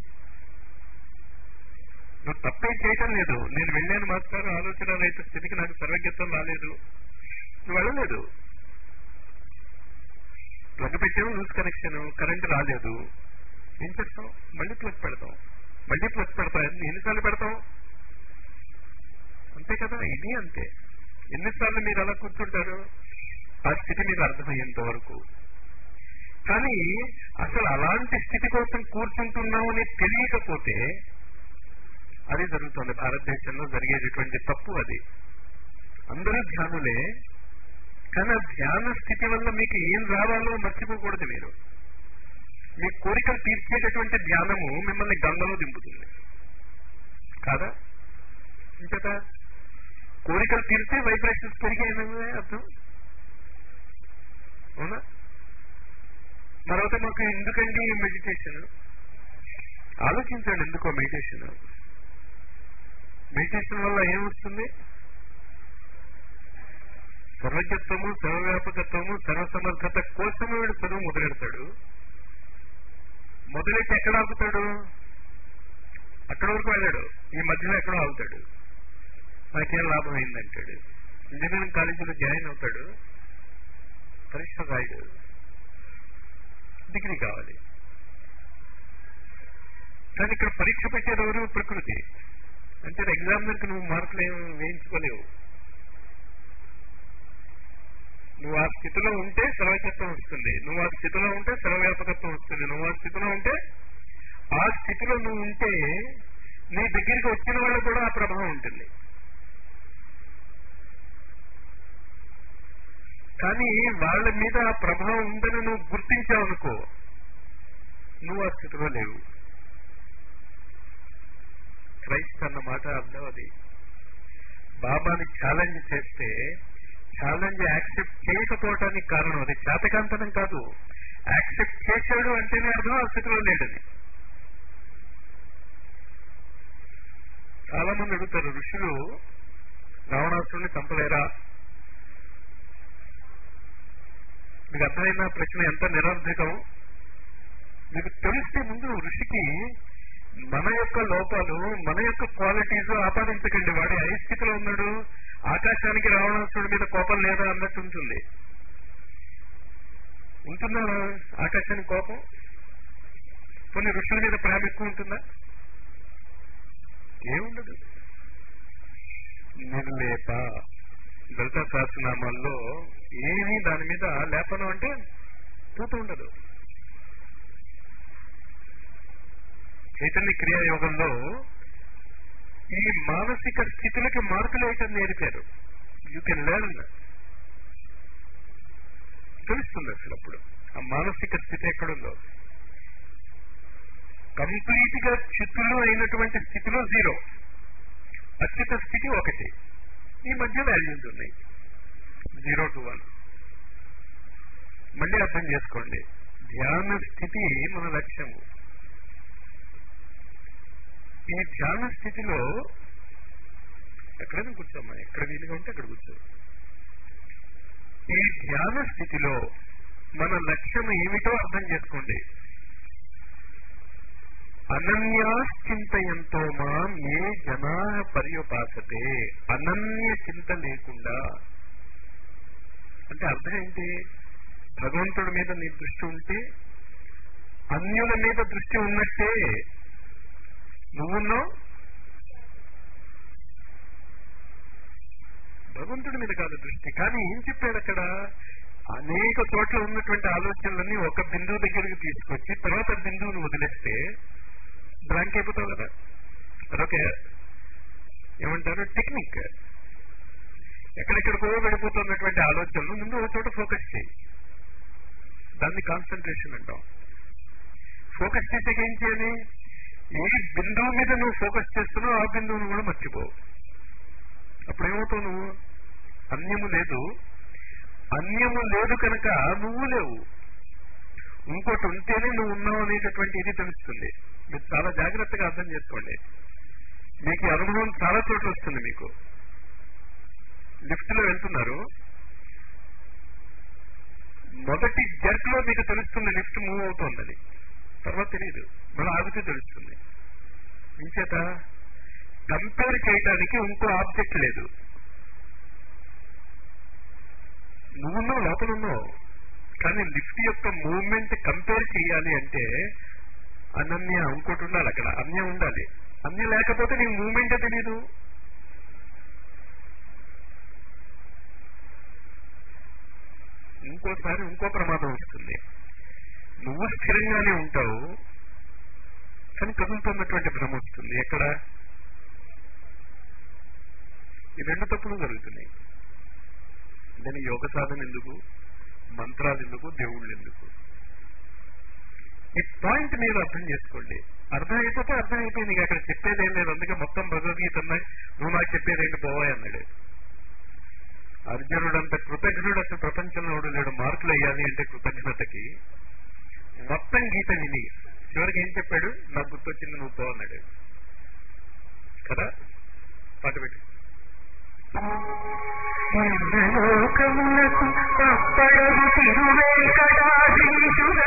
Speaker 1: నువ్వు తప్పేం చేయటం లేదు నేను వెళ్ళాను మాస్టర్ ఆలోచన రహిత స్థితికి నాకు సర్వజ్ఞత్వం రాలేదు నువ్వు వెళ్ళలేదు ప్లగ్ పెట్టాము లూజ్ కనెక్షన్ కరెంట్ రాలేదు ఏం చేస్తాం మళ్ళీ ప్లగ్ పెడతాం మళ్ళీ ప్లగ్ పెడతాం ఎన్నిసార్లు పెడతాం అంతే కదా ఇది అంతే ఎన్నిసార్లు మీరు అలా కూర్చుంటారు ఆ స్థితి మీకు అర్థమయ్యేంత వరకు కానీ అసలు అలాంటి స్థితి కోసం కూర్చుంటున్నాం అని తెలియకపోతే అది జరుగుతుంది భారతదేశంలో జరిగేటటువంటి తప్పు అది అందరూ ధ్యానులే కానీ ఆ ధ్యాన స్థితి వల్ల మీకు ఏం రావాలో మర్చిపోకూడదు మీరు మీ కోరికలు తీర్చేటటువంటి ధ్యానము మిమ్మల్ని గంగలో దింపుతుంది కాదా ఇంకట కోరికలు తీరితే వైబ్రేషన్స్ పెరిగాయనే అర్థం అవునా తర్వాత మాకు ఎందుకండి మెడిటేషన్ ఆలోచించండి ఎందుకో మెడిటేషన్ మెడిటేషన్ వల్ల ఏమొస్తుంది సర్వజ్ఞత్వము సర్వవ్యాపకత్వము సర్వసమర్థత కోసము వీడు చదువు మొదలెడతాడు మొదలెట్టి ఎక్కడ ఆపుతాడు అక్కడ వరకు వెళ్ళాడు ఈ మధ్యలో ఎక్కడో ఆగుతాడు నాకేం లాభం అయిందంటాడు ఇంజనీరింగ్ కాలేజీలో జాయిన్ అవుతాడు పరీక్ష రాయడు డిగ్రీ కావాలి కానీ ఇక్కడ పరీక్ష పెట్టేది ఎవరు ప్రకృతి అంటే ఎగ్జామినర్కి నువ్వు మార్కులు ఏం వేయించుకోలేవు నువ్వు ఆ స్థితిలో ఉంటే సర్వచత్వం వస్తుంది నువ్వు ఆ స్థితిలో ఉంటే సర్వవ్యాపకత్వం వస్తుంది నువ్వు ఆ స్థితిలో ఉంటే ఆ స్థితిలో నువ్వు ఉంటే నీ దగ్గరికి వచ్చిన వాళ్ళకు కూడా ఆ ప్రభావం ఉంటుంది కానీ వాళ్ళ మీద ఆ ప్రభావం ఉందని నువ్వు గుర్తించావనుకో నువ్వు ఆ స్థితిలో లేవు క్రైస్ట్ అన్న మాట అర్థం అది బాబాని ఛాలెంజ్ చేస్తే ఛాలెంజ్ యాక్సెప్ట్ చేయకపోవటానికి కారణం అది చేతకాంతనం కాదు యాక్సెప్ట్ చేశాడు అంటేనే అర్థం ఆ స్థితిలో లేడని చాలా మంది అడుగుతారు ఋషులు రావణాసురుని చంపలేరా మీకు అర్థమైన ప్రశ్న ఎంత నిరర్ధకం మీకు తెలిస్తే ముందు ఋషికి మన యొక్క లోపాలు మన యొక్క క్వాలిటీస్ ఆపాదించకండి వాడి ఏ స్థితిలో ఉన్నాడు ఆకాశానికి రావణాసురుడి మీద కోపం లేదా అన్నట్టు ఉంటుంది ఉంటుందా ఆకాశానికి కోపం కొన్ని ఋషుల మీద ప్రేమ ఎక్కువ ఉంటుందా ఏముండదు నిర్లేప దళిత సహస్రనామాల్లో ఏమీ దాని మీద లేపనం అంటే పూత ఉండదు చైతన్య క్రియా యోగంలో ఈ మానసిక స్థితులకి మార్పులు వేయటం నేర్పారు యూ కెన్ లెర్న్ తెలుస్తుంది అసలు అప్పుడు ఆ మానసిక స్థితి ఎక్కడుందో కంప్లీట్ గా చిత్తులు అయినటువంటి స్థితిలో జీరో అత్యుత స్థితి ఒకటి ఈ మధ్య వాల్యూస్ ఉన్నాయి జీరో టు వన్ మళ్ళీ అర్థం చేసుకోండి ధ్యాన స్థితి మన లక్ష్యము ఈ ధ్యాన స్థితిలో ఎక్కడైనా కూర్చోమ్మా ఎక్కడ వీలుగా ఉంటే అక్కడ కూర్చో ఈ ధ్యాన స్థితిలో మన లక్ష్యం ఏమిటో అర్థం చేసుకోండి అనన్యాశ్చింతయంతో మా ఏ జనా పర్యుపాసతే అనన్య చింత లేకుండా అంటే అర్థం ఏంటి భగవంతుడి మీద నీ దృష్టి ఉంటే అన్యుల మీద దృష్టి ఉన్నట్టే నువ్వున్నావు భగవంతుడి మీద కాదు దృష్టి కానీ ఏం చెప్పాడు అక్కడ అనేక చోట్ల ఉన్నటువంటి ఆలోచనలన్నీ ఒక బిందువు దగ్గరికి తీసుకొచ్చి తర్వాత బిందువును వదిలేస్తే బ్లాంక్ అయిపోతావు కదా అదొక ఏమంటారు టెక్నిక్ ఎక్కడెక్కడికో వెళ్ళిపోతున్నటువంటి ఆలోచనలు ముందు ఒక చోట ఫోకస్ చేయి దాన్ని కాన్సన్ట్రేషన్ అంటాం ఫోకస్ చేసాక ఏం చేయాలి ఏ బిందువు మీద నువ్వు ఫోకస్ చేస్తున్నావు ఆ బిందువును కూడా మర్చిపోవు అప్పుడు ఏమవుతావు నువ్వు అన్యము లేదు అన్యము లేదు కనుక నువ్వు లేవు ఇంకోటి ఉంటేనే నువ్వు ఉన్నావు అనేటటువంటి ఇది తెలుస్తుంది మీరు చాలా జాగ్రత్తగా అర్థం చేసుకోండి మీకు ఈ అనుభవం చాలా చోట్ల వస్తుంది మీకు లిఫ్ట్ లో వెళ్తున్నారు మొదటి జర్క్ లో మీకు తెలుస్తుంది లిఫ్ట్ మూవ్ అవుతోందని తర్వాత తెలియదు మళ్ళీ ఆగితే తెలుస్తుంది ఇంచేత కంపేర్ చేయడానికి ఇంకో ఆబ్జెక్ట్ లేదు నువ్వున్నావు లోపల ఉన్నావు కానీ లిఫ్ట్ యొక్క మూవ్మెంట్ కంపేర్ చేయాలి అంటే అనన్య ఇంకోటి ఉండాలి అక్కడ అన్య ఉండాలి అన్య లేకపోతే నీకు మూవ్మెంటే తెలియదు ఇంకోసారి ఇంకో ప్రమాదం వస్తుంది నువ్వు స్థిరంగానే ఉంటావు కానీ కదులుతున్నటువంటి భ్రమ వస్తుంది ఎక్కడ ఈ రెండు తప్పులు జరుగుతున్నాయి దాని యోగ సాధన ఎందుకు మంత్రాలు ఎందుకు దేవుళ్ళు ఎందుకు ఈ పాయింట్ మీరు అర్థం చేసుకోండి అర్థం అయిపోతే అర్థం అయిపోయింది ఇక అక్కడ చెప్పేది ఏం లేదు అందుకే మొత్తం భగవద్గీత అన్నాయి నువ్వు నాకు చెప్పేది ఏంటి పోవాయి అన్నాడు అర్జునుడు అంత కృతజ్ఞుడు అసలు ప్రపంచంలో ఎవడు లేడు మార్కులు వేయాలి అంటే కృతజ్ఞతకి మొత్తం గీత విని చివరికి ఏం చెప్పాడు నాకు గుర్తొచ్చింది నువ్వు పో అన్నాడు కదా పాట పెట్టి
Speaker 2: లోకములకు అప్పడగు తిరువేంకటాధీశుడు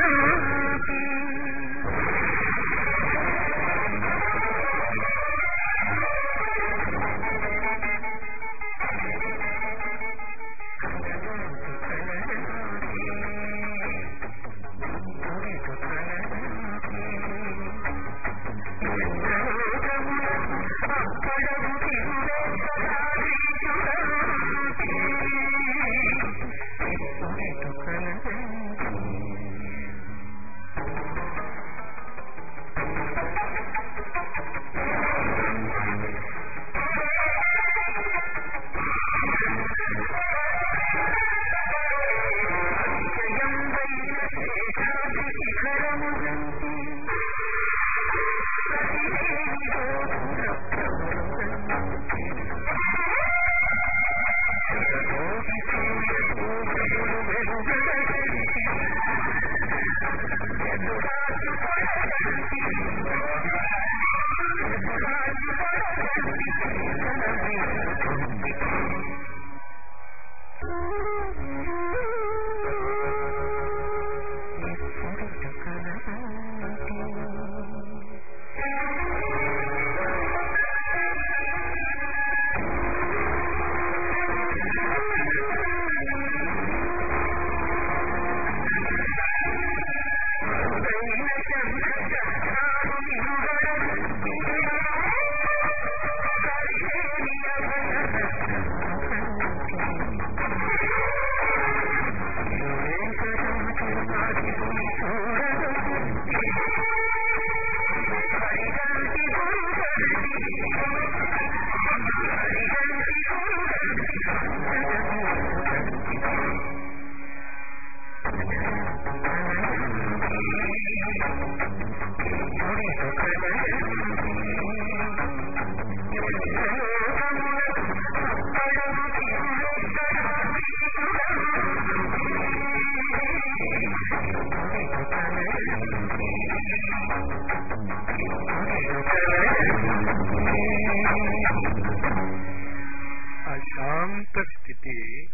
Speaker 1: ఆ శాంత స్థితి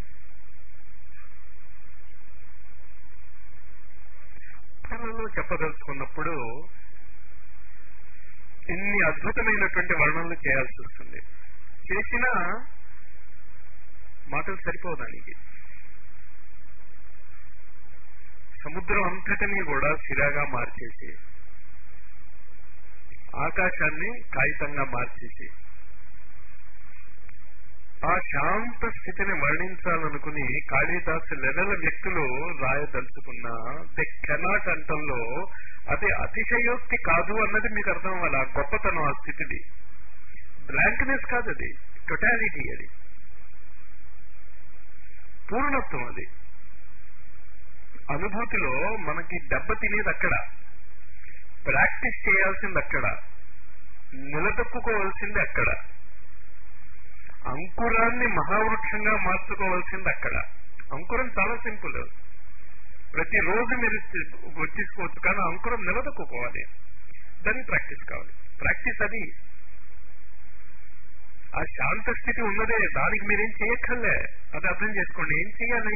Speaker 1: పనులు చెప్పదలుచుకున్నప్పుడు ఇన్ని అద్భుతమైనటువంటి వర్ణనలు చేయాల్సి వస్తుంది చేసినా మాటలు సరిపోవు దానికి సముద్రం అంతటినీ కూడా సిరాగా మార్చేసి ఆకాశాన్ని కాగితంగా మార్చేసి ఆ శాంత స్థితిని వర్ణించాలనుకుని కాళిదాసు లెవెల వ్యక్తులు రాయదలుచుకున్న ది కెనాట్ అంటంలో అది అతిశయోక్తి కాదు అన్నది మీకు అర్థం అవ్వాలి ఆ గొప్పతనం ఆ స్థితిది బ్లాంక్నెస్ కాదు అది టొటాలిటీ అది పూర్ణత్వం అది అనుభూతిలో మనకి దెబ్బ తినేది అక్కడ ప్రాక్టీస్ చేయాల్సింది అక్కడ నిలదొక్కుకోవలసింది అక్కడ అంకురాన్ని మహావృక్షంగా మార్చుకోవాల్సింది అక్కడ అంకురం చాలా సింపుల్ ప్రతిరోజు మీరు వచ్చేసుకోవచ్చు కానీ అంకురం నిలదొక్కుకోవాలి దానికి ప్రాక్టీస్ కావాలి ప్రాక్టీస్ అది ఆ శాంత స్థితి ఉన్నదే దానికి మీరేం చేయక్కర్లే అది అర్థం చేసుకోండి ఏం చెయ్యాలి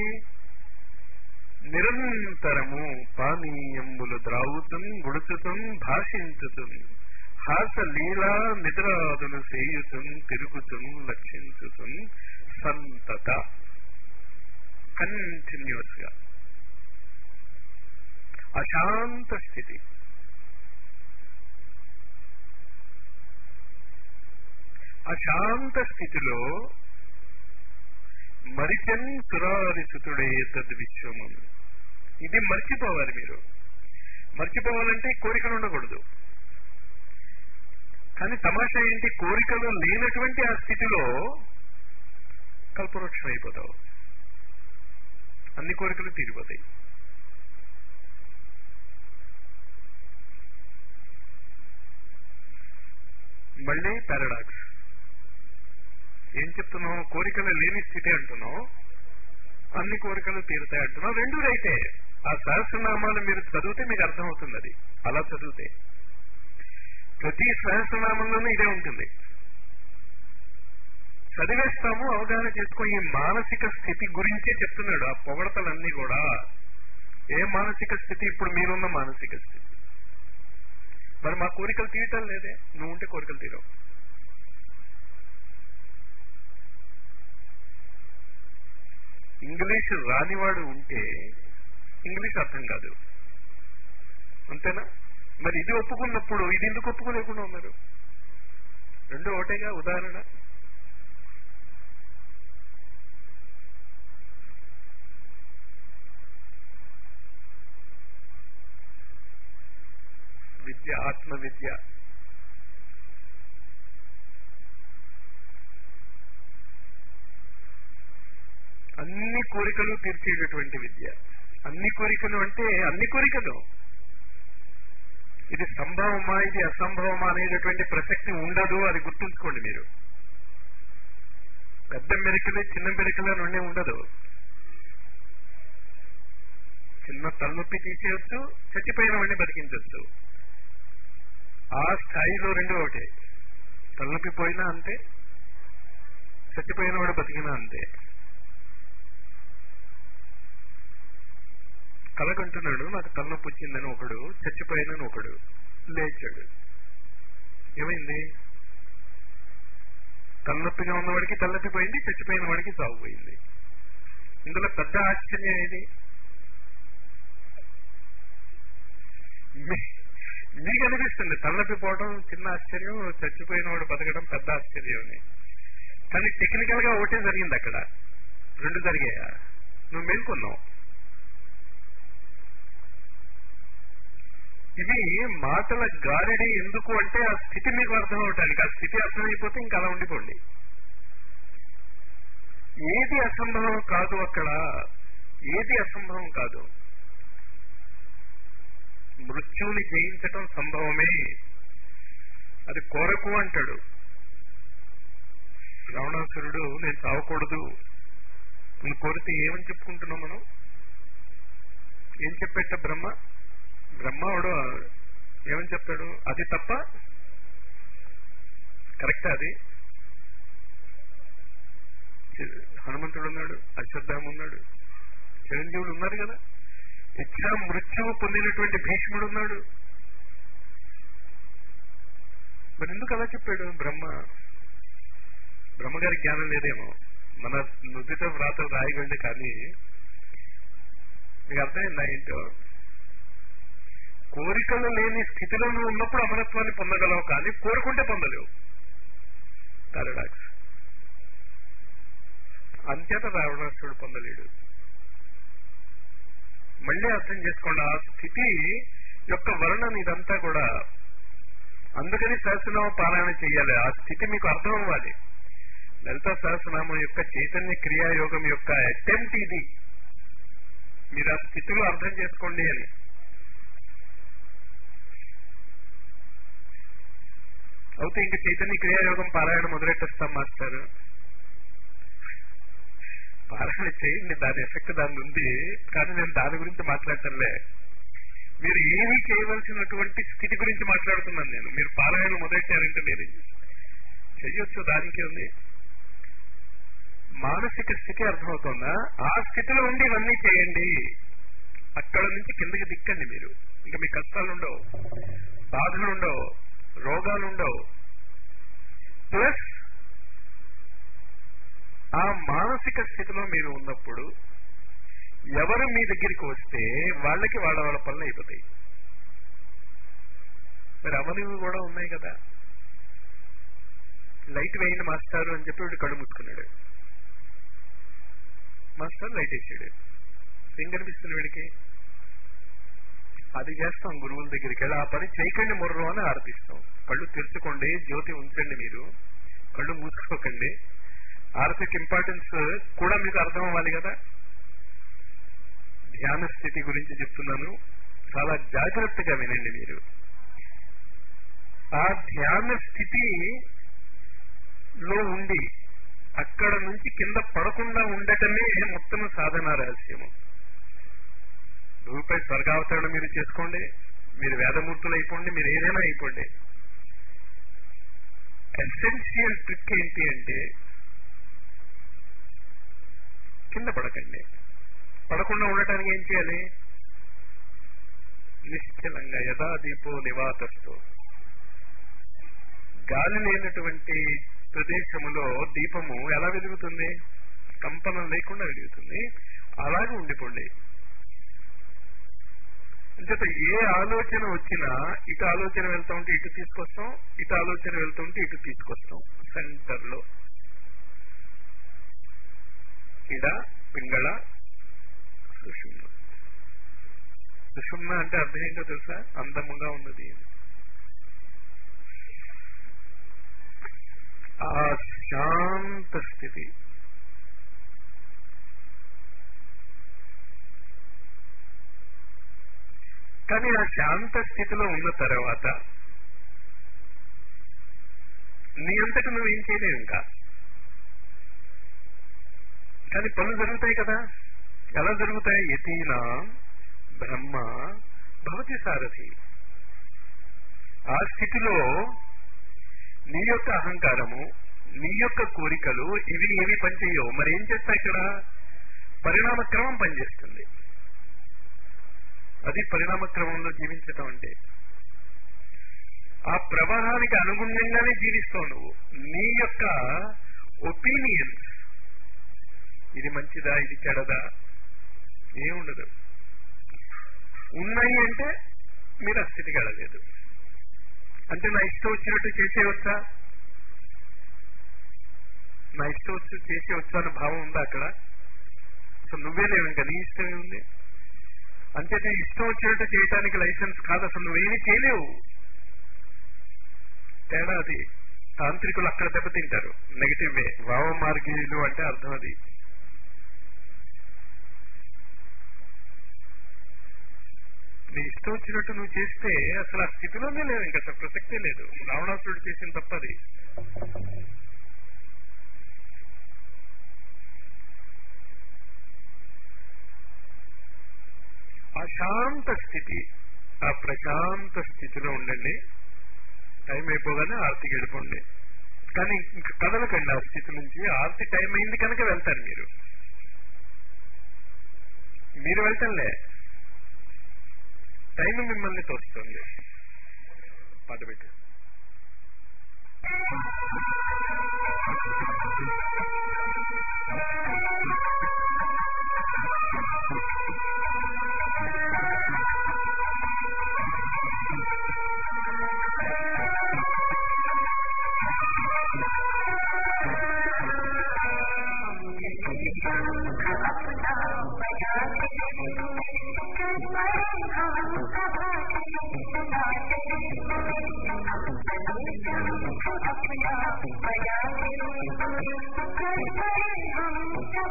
Speaker 1: నిరంతరము పానీయంబులు ద్రావుతుం గుడుచుతుం భాషించుతుం హాస లీలా నిద్రాదులు చేయుతుం తిరుగుతుం లక్షించుతుం సంతత కంటిన్యూస్ గా అశాంత స్థితి అశాంత స్థితిలో మరిచన్ సురారిసుతుడే తద్విశ్వము ఇది మర్చిపోవాలి మీరు మర్చిపోవాలంటే కోరికలు ఉండకూడదు కానీ తమాషా ఏంటి కోరికలు లేనటువంటి ఆ స్థితిలో కల్పవృక్షం అయిపోతావు అన్ని కోరికలు తీరిపోతాయి మళ్ళీ పారాడాక్స్ ఏం చెప్తున్నావు కోరికలు లేని స్థితి అంటున్నావు అన్ని కోరికలు తీరుతాయి అంటున్నావు రెండు రైతే ఆ సహస్రనామాలు మీరు చదివితే మీకు అర్థమవుతుంది అది అలా చదివితే ప్రతి సహస్రనామంలోనూ ఇదే ఉంటుంది చదివేస్తాము అవగాహన చేసుకుని ఈ మానసిక స్థితి గురించే చెప్తున్నాడు ఆ పొగడతలన్నీ కూడా ఏ మానసిక స్థితి ఇప్పుడు మీరున్న మానసిక స్థితి మరి మా కోరికలు తీయటం లేదే నువ్వు ఉంటే కోరికలు తీరవు ఇంగ్లీష్ రానివాడు ఉంటే ఇంగ్లీష్ అర్థం కాదు అంతేనా మరి ఇది ఒప్పుకున్నప్పుడు ఇది ఎందుకు ఒప్పుకోలేకుండా ఉన్నారు రెండు ఒకటేగా ఉదాహరణ విద్య ఆత్మ విద్య అన్ని కోరికలు తీర్చేటటువంటి విద్య అన్ని కోరికలు అంటే అన్ని కోరికలు ఇది సంభవమా ఇది అసంభవమా అనేటటువంటి ప్రసక్తి ఉండదు అది గుర్తుంచుకోండి మీరు పెద్ద మెరికలు చిన్న మెరికలు నుండి ఉండదు చిన్న తలనొప్పి తీసేయచ్చు చచ్చిపోయిన వాడిని బతికించవచ్చు ఆ స్థాయిలో రెండు ఒకటే తలనొప్పి పోయినా అంతే చచ్చిపోయిన వాడు బతికినా అంతే కలగంటున్నాడు నాకు తలనొప్పి వచ్చిందని ఒకడు చచ్చిపోయినని ఒకడు లేచాడు ఏమైంది తలనొప్పిగా ఉన్నవాడికి తలనొప్పి పోయింది చచ్చిపోయిన వాడికి సాగు పోయింది ఇందులో పెద్ద ఆశ్చర్యం ఏది మీ- మీకు అనిపిస్తుంది తలనొప్పి పోవడం చిన్న ఆశ్చర్యం చచ్చిపోయిన వాడు బతకడం పెద్ద ఆశ్చర్యం అని కానీ టెక్నికల్ గా ఒకటే జరిగింది అక్కడ రెండు జరిగాయా నువ్వు మేల్కొన్నావు ఇవి మాటల గారిడి ఎందుకు అంటే ఆ స్థితి మీకు అర్థం అవటానికి ఆ స్థితి అర్థమైపోతే ఇంకా అలా ఉండిపోండి ఏది అసంభవం కాదు అక్కడ ఏది అసంభవం కాదు మృత్యువుని జయించటం సంభవమే అది కోరకు అంటాడు రావణాసురుడు నేను చావకూడదు అని కోరితే ఏమని చెప్పుకుంటున్నాం మనం ఏం చెప్పేట బ్రహ్మ బ్రహ్మవాడు ఏమని చెప్తాడు అది తప్ప కరెక్ట్ అది హనుమంతుడు ఉన్నాడు అశ్వత్థామ ఉన్నాడు చిరంజీవులు ఉన్నారు కదా ఇచ్చా మృత్యువు పొందినటువంటి భీష్ముడు ఉన్నాడు మరి ఎందుకు అలా చెప్పాడు బ్రహ్మ బ్రహ్మగారి జ్ఞానం లేదేమో మన నుదిట వ్రాతలు రాయగలడు కానీ మీకు అర్థమైందా ఏంటో కోరికలు లేని స్థితిలో నువ్వు ఉన్నప్పుడు అమరత్వాన్ని పొందగలవు కానీ కోరుకుంటే పొందలేవు పారాడాక్స్ అంచేత రావణాసుడు పొందలేడు మళ్ళీ అర్థం చేసుకోండి ఆ స్థితి యొక్క వర్ణన ఇదంతా కూడా అందుకని సహస్రనామ పారాయణ చేయాలి ఆ స్థితి మీకు అర్థం అవ్వాలి లలిత సహస్రనామం యొక్క చైతన్య క్రియాయోగం యొక్క అటెంప్ట్ ఇది మీరు ఆ స్థితిలో అర్థం చేసుకోండి అని అవుతే ఇంక చైతన్య క్రియాయోగం పారాయణ మొదలెట్టేస్తాం మాస్టర్ పారాయణ చేయండి దాని ఎఫెక్ట్ దాని ఉంది కానీ నేను దాని గురించి మాట్లాడటంలే మీరు ఏమీ చేయవలసినటువంటి స్థితి గురించి మాట్లాడుతున్నాను నేను మీరు పారాయణ మొదలెట్టారంటే మీరు చెయ్యొచ్చు దానికి ఉంది మానసిక స్థితి అర్థమవుతుందా ఆ స్థితిలో ఉండి ఇవన్నీ చేయండి అక్కడ నుంచి కిందకి దిక్కండి మీరు ఇంకా మీ కష్టాలు ఉండవు బాధలు ఉండవు రోగాలు ఉండవు ప్లస్ ఆ మానసిక స్థితిలో మీరు ఉన్నప్పుడు ఎవరు మీ దగ్గరికి వస్తే వాళ్ళకి వాళ్ళ వాళ్ళ పనులు అయిపోతాయి మరి అవనివి కూడా ఉన్నాయి కదా లైట్ వేయండి మాస్టారు అని చెప్పి వీడు కళ్ళు మూసుకున్నాడు మాస్టర్ లైట్ వేసాడు ఏం కనిపిస్తుంది వీడికి అది చేస్తాం గురువుల దగ్గరికి వెళ్ళి ఆ పని చేయకండి ముర్రు అని ఆర్తిస్తాం కళ్ళు తెరుచుకోండి జ్యోతి ఉంచండి మీరు కళ్ళు మూసుకోకండి ఆర్థిక ఇంపార్టెన్స్ కూడా మీకు అర్థం అవ్వాలి కదా ధ్యాన స్థితి గురించి చెప్తున్నాను చాలా జాగ్రత్తగా వినండి మీరు ఆ ధ్యాన స్థితి లో ఉండి అక్కడ నుంచి కింద పడకుండా ఉండటమే మొత్తం సాధన రహస్యము రూపాయి స్వర్గావతరణ మీరు చేసుకోండి మీరు వేదమూర్తులు అయిపోండి మీరు ఏదైనా అయిపోండి ఎసెన్షియల్ ట్రిక్ ఏంటి అంటే కింద పడకండి పడకుండా ఉండటానికి ఏం చేయాలి నిశ్చలంగా యథా దీపో నివాతస్తు గాలి లేనటువంటి ప్రదేశములో దీపము ఎలా వెలుగుతుంది కంపనం లేకుండా వెలుగుతుంది అలాగే ఉండిపోండి అంచేత ఏ ఆలోచన వచ్చినా ఇటు ఆలోచన వెళ్తా ఉంటే ఇటు తీసుకొస్తాం ఇటు ఆలోచన వెళ్తూ ఉంటే ఇటు తీసుకొస్తాం సెంటర్ లో ఇడ పింగళ సుషుమ్న సుషుమ్న అంటే అర్థం ఏంటో తెలుసా అందముగా ఉన్నది ఆ శాంత స్థితి కానీ ఆ శాంత స్థితిలో ఉన్న తర్వాత నీ అంతటి నువ్వు ఏం చేయలేవు ఇంకా కానీ పనులు జరుగుతాయి కదా ఎలా జరుగుతాయి యతీనా బ్రహ్మ భవతి సారథి ఆ స్థితిలో నీ యొక్క అహంకారము నీ యొక్క కోరికలు ఇవి ఏవి పనిచేయవు మరి ఏం చేస్తాయి ఇక్కడ పరిణామ క్రమం పనిచేస్తుంది అది పరిణామ క్రమంలో జీవించటం అంటే ఆ ప్రవాహానికి అనుగుణ్యంగానే జీవిస్తావు నువ్వు నీ యొక్క ఒపీనియన్స్ ఇది మంచిదా ఇది చెడదా ఏముండదు ఉన్నాయి అంటే మీరు ఆ స్థితికి వెళ్ళలేదు అంటే నా ఇష్టం వచ్చినట్టు చేసేవచ్చా నా ఇష్టం వచ్చి చేసేవచ్చా అన్న భావం ఉందా అక్కడ అసలు నువ్వే లేవు ఇంకా నీ ఇష్టమే ఉంది అంటే నీ ఇష్టం వచ్చినట్టు చేయడానికి లైసెన్స్ కాదు అసలు నువ్వేమీ చేయలేవు తేడా అది తాంత్రికులు అక్కడ దెబ్బతింటారు నెగిటివ్ వే వావ మార్గీయులు అంటే అర్థం అది నీ ఇష్టం వచ్చినట్టు నువ్వు చేస్తే అసలు ఆ స్థితిలోనే లేదు ఇంకా అసలు ప్రసక్తే లేదు రావణాసురుడు చేసిన తప్పది అశాంత స్థితి ఆ ప్రశాంత స్థితిలో ఉండండి టైం అయిపోగానే ఆర్తికి వెళ్ళిపోండి కానీ ఇంక కదలకండి ఆ స్థితి నుంచి ఆర్తి టైం అయింది కనుక వెళ్తారు మీరు మీరు వెళ్తాంలే టైం మిమ్మల్ని తోస్తుంది పాట పెట్టు
Speaker 3: हम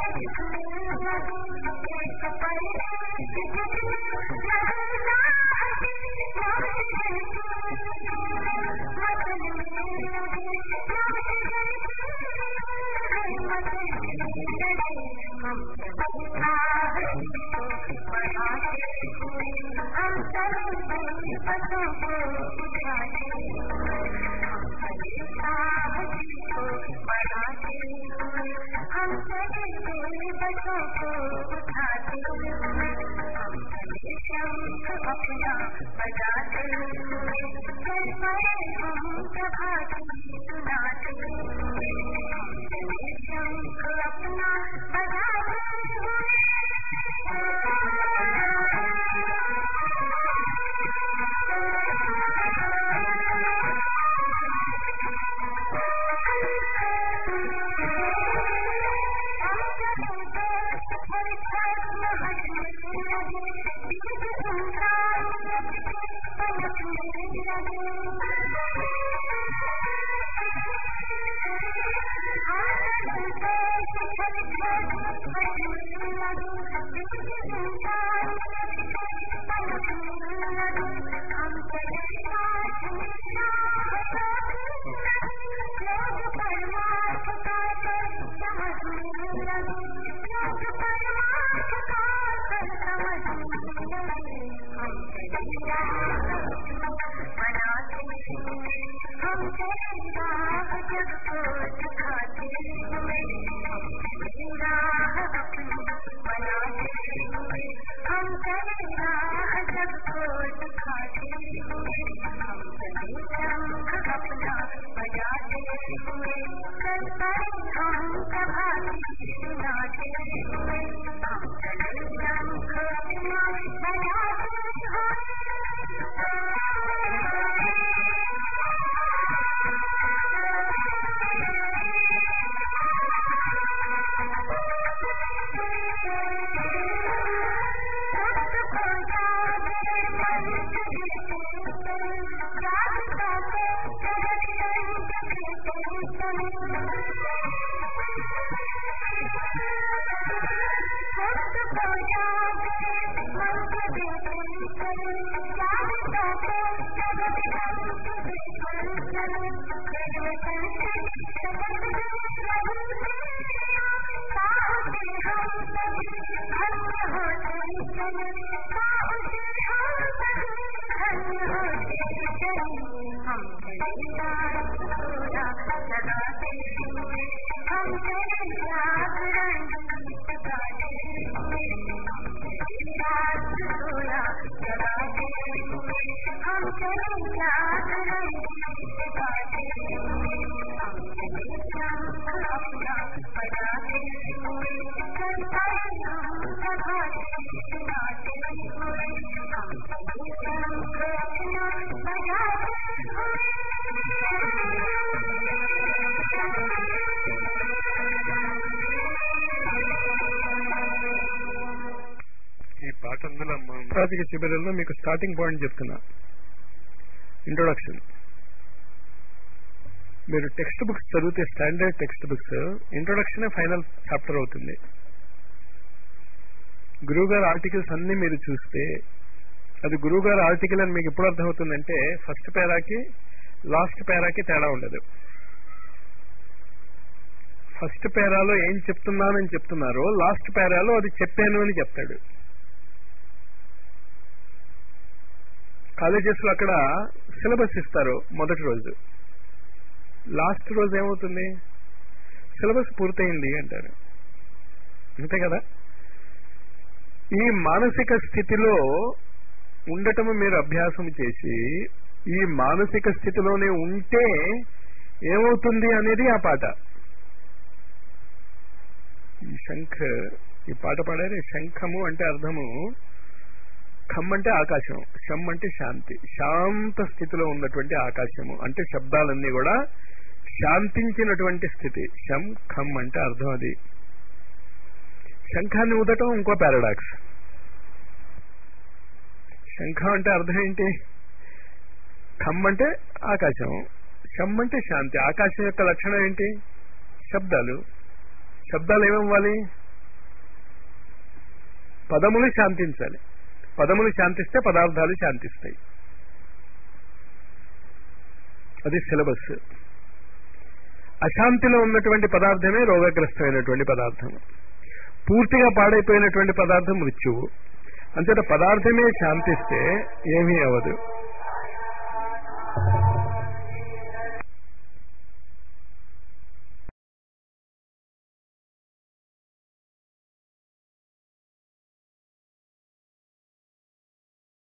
Speaker 1: ఈ పాట అందులో ప్రాతిక శిబిరంలో మీకు స్టార్టింగ్ పాయింట్ చెప్తున్నా ఇంట్రొడక్షన్ మీరు టెక్స్ట్ బుక్స్ చదివితే standard text books introduction final chapter అవుతుంది గురువు గారి ఆర్టికల్స్ అన్ని మీరు చూస్తే అది గురువు గారి ఆర్టికల్ అని మీకు ఎప్పుడు అర్థమవుతుందంటే ఫస్ట్ పేరాకి లాస్ట్ పేరాకి తేడా ఉండదు ఫస్ట్ పేరాలో ఏం చెప్తున్నానని చెప్తున్నారో లాస్ట్ పేరాలో అది చెప్పాను అని చెప్తాడు కాలేజెస్ లో అక్కడ సిలబస్ ఇస్తారు మొదటి రోజు లాస్ట్ రోజు ఏమవుతుంది సిలబస్ పూర్తయింది అంటారు అంతే కదా ఈ మానసిక స్థితిలో ఉండటము మీరు అభ్యాసం చేసి ఈ మానసిక స్థితిలోనే ఉంటే ఏమవుతుంది అనేది ఆ పాట ఈ శంఖ ఈ పాట పాడారు శంఖము అంటే అర్థము ఖమ్ అంటే ఆకాశం శం అంటే శాంతి శాంత స్థితిలో ఉన్నటువంటి ఆకాశము అంటే శబ్దాలన్నీ కూడా శాంతించినటువంటి స్థితి శం ఖమ్ అంటే అర్థం అది శంఖాన్ని ఊదటం ఇంకో పారాడాక్స్ శంఖం అంటే అర్థం ఏంటి ఖమ్ అంటే ఆకాశం శం అంటే శాంతి ఆకాశం యొక్క లక్షణం ఏంటి శబ్దాలు శబ్దాలు ఏమవ్వాలి పదములు శాంతించాలి పదములు శాంతిస్తే పదార్థాలు శాంతిస్తాయి అది సిలబస్ అశాంతిలో ఉన్నటువంటి పదార్థమే రోగగ్రస్తమైనటువంటి పదార్థం పూర్తిగా పాడైపోయినటువంటి పదార్థం మృత్యువు అంతేత పదార్థమే శాంతిస్తే ఏమీ అవ్వదు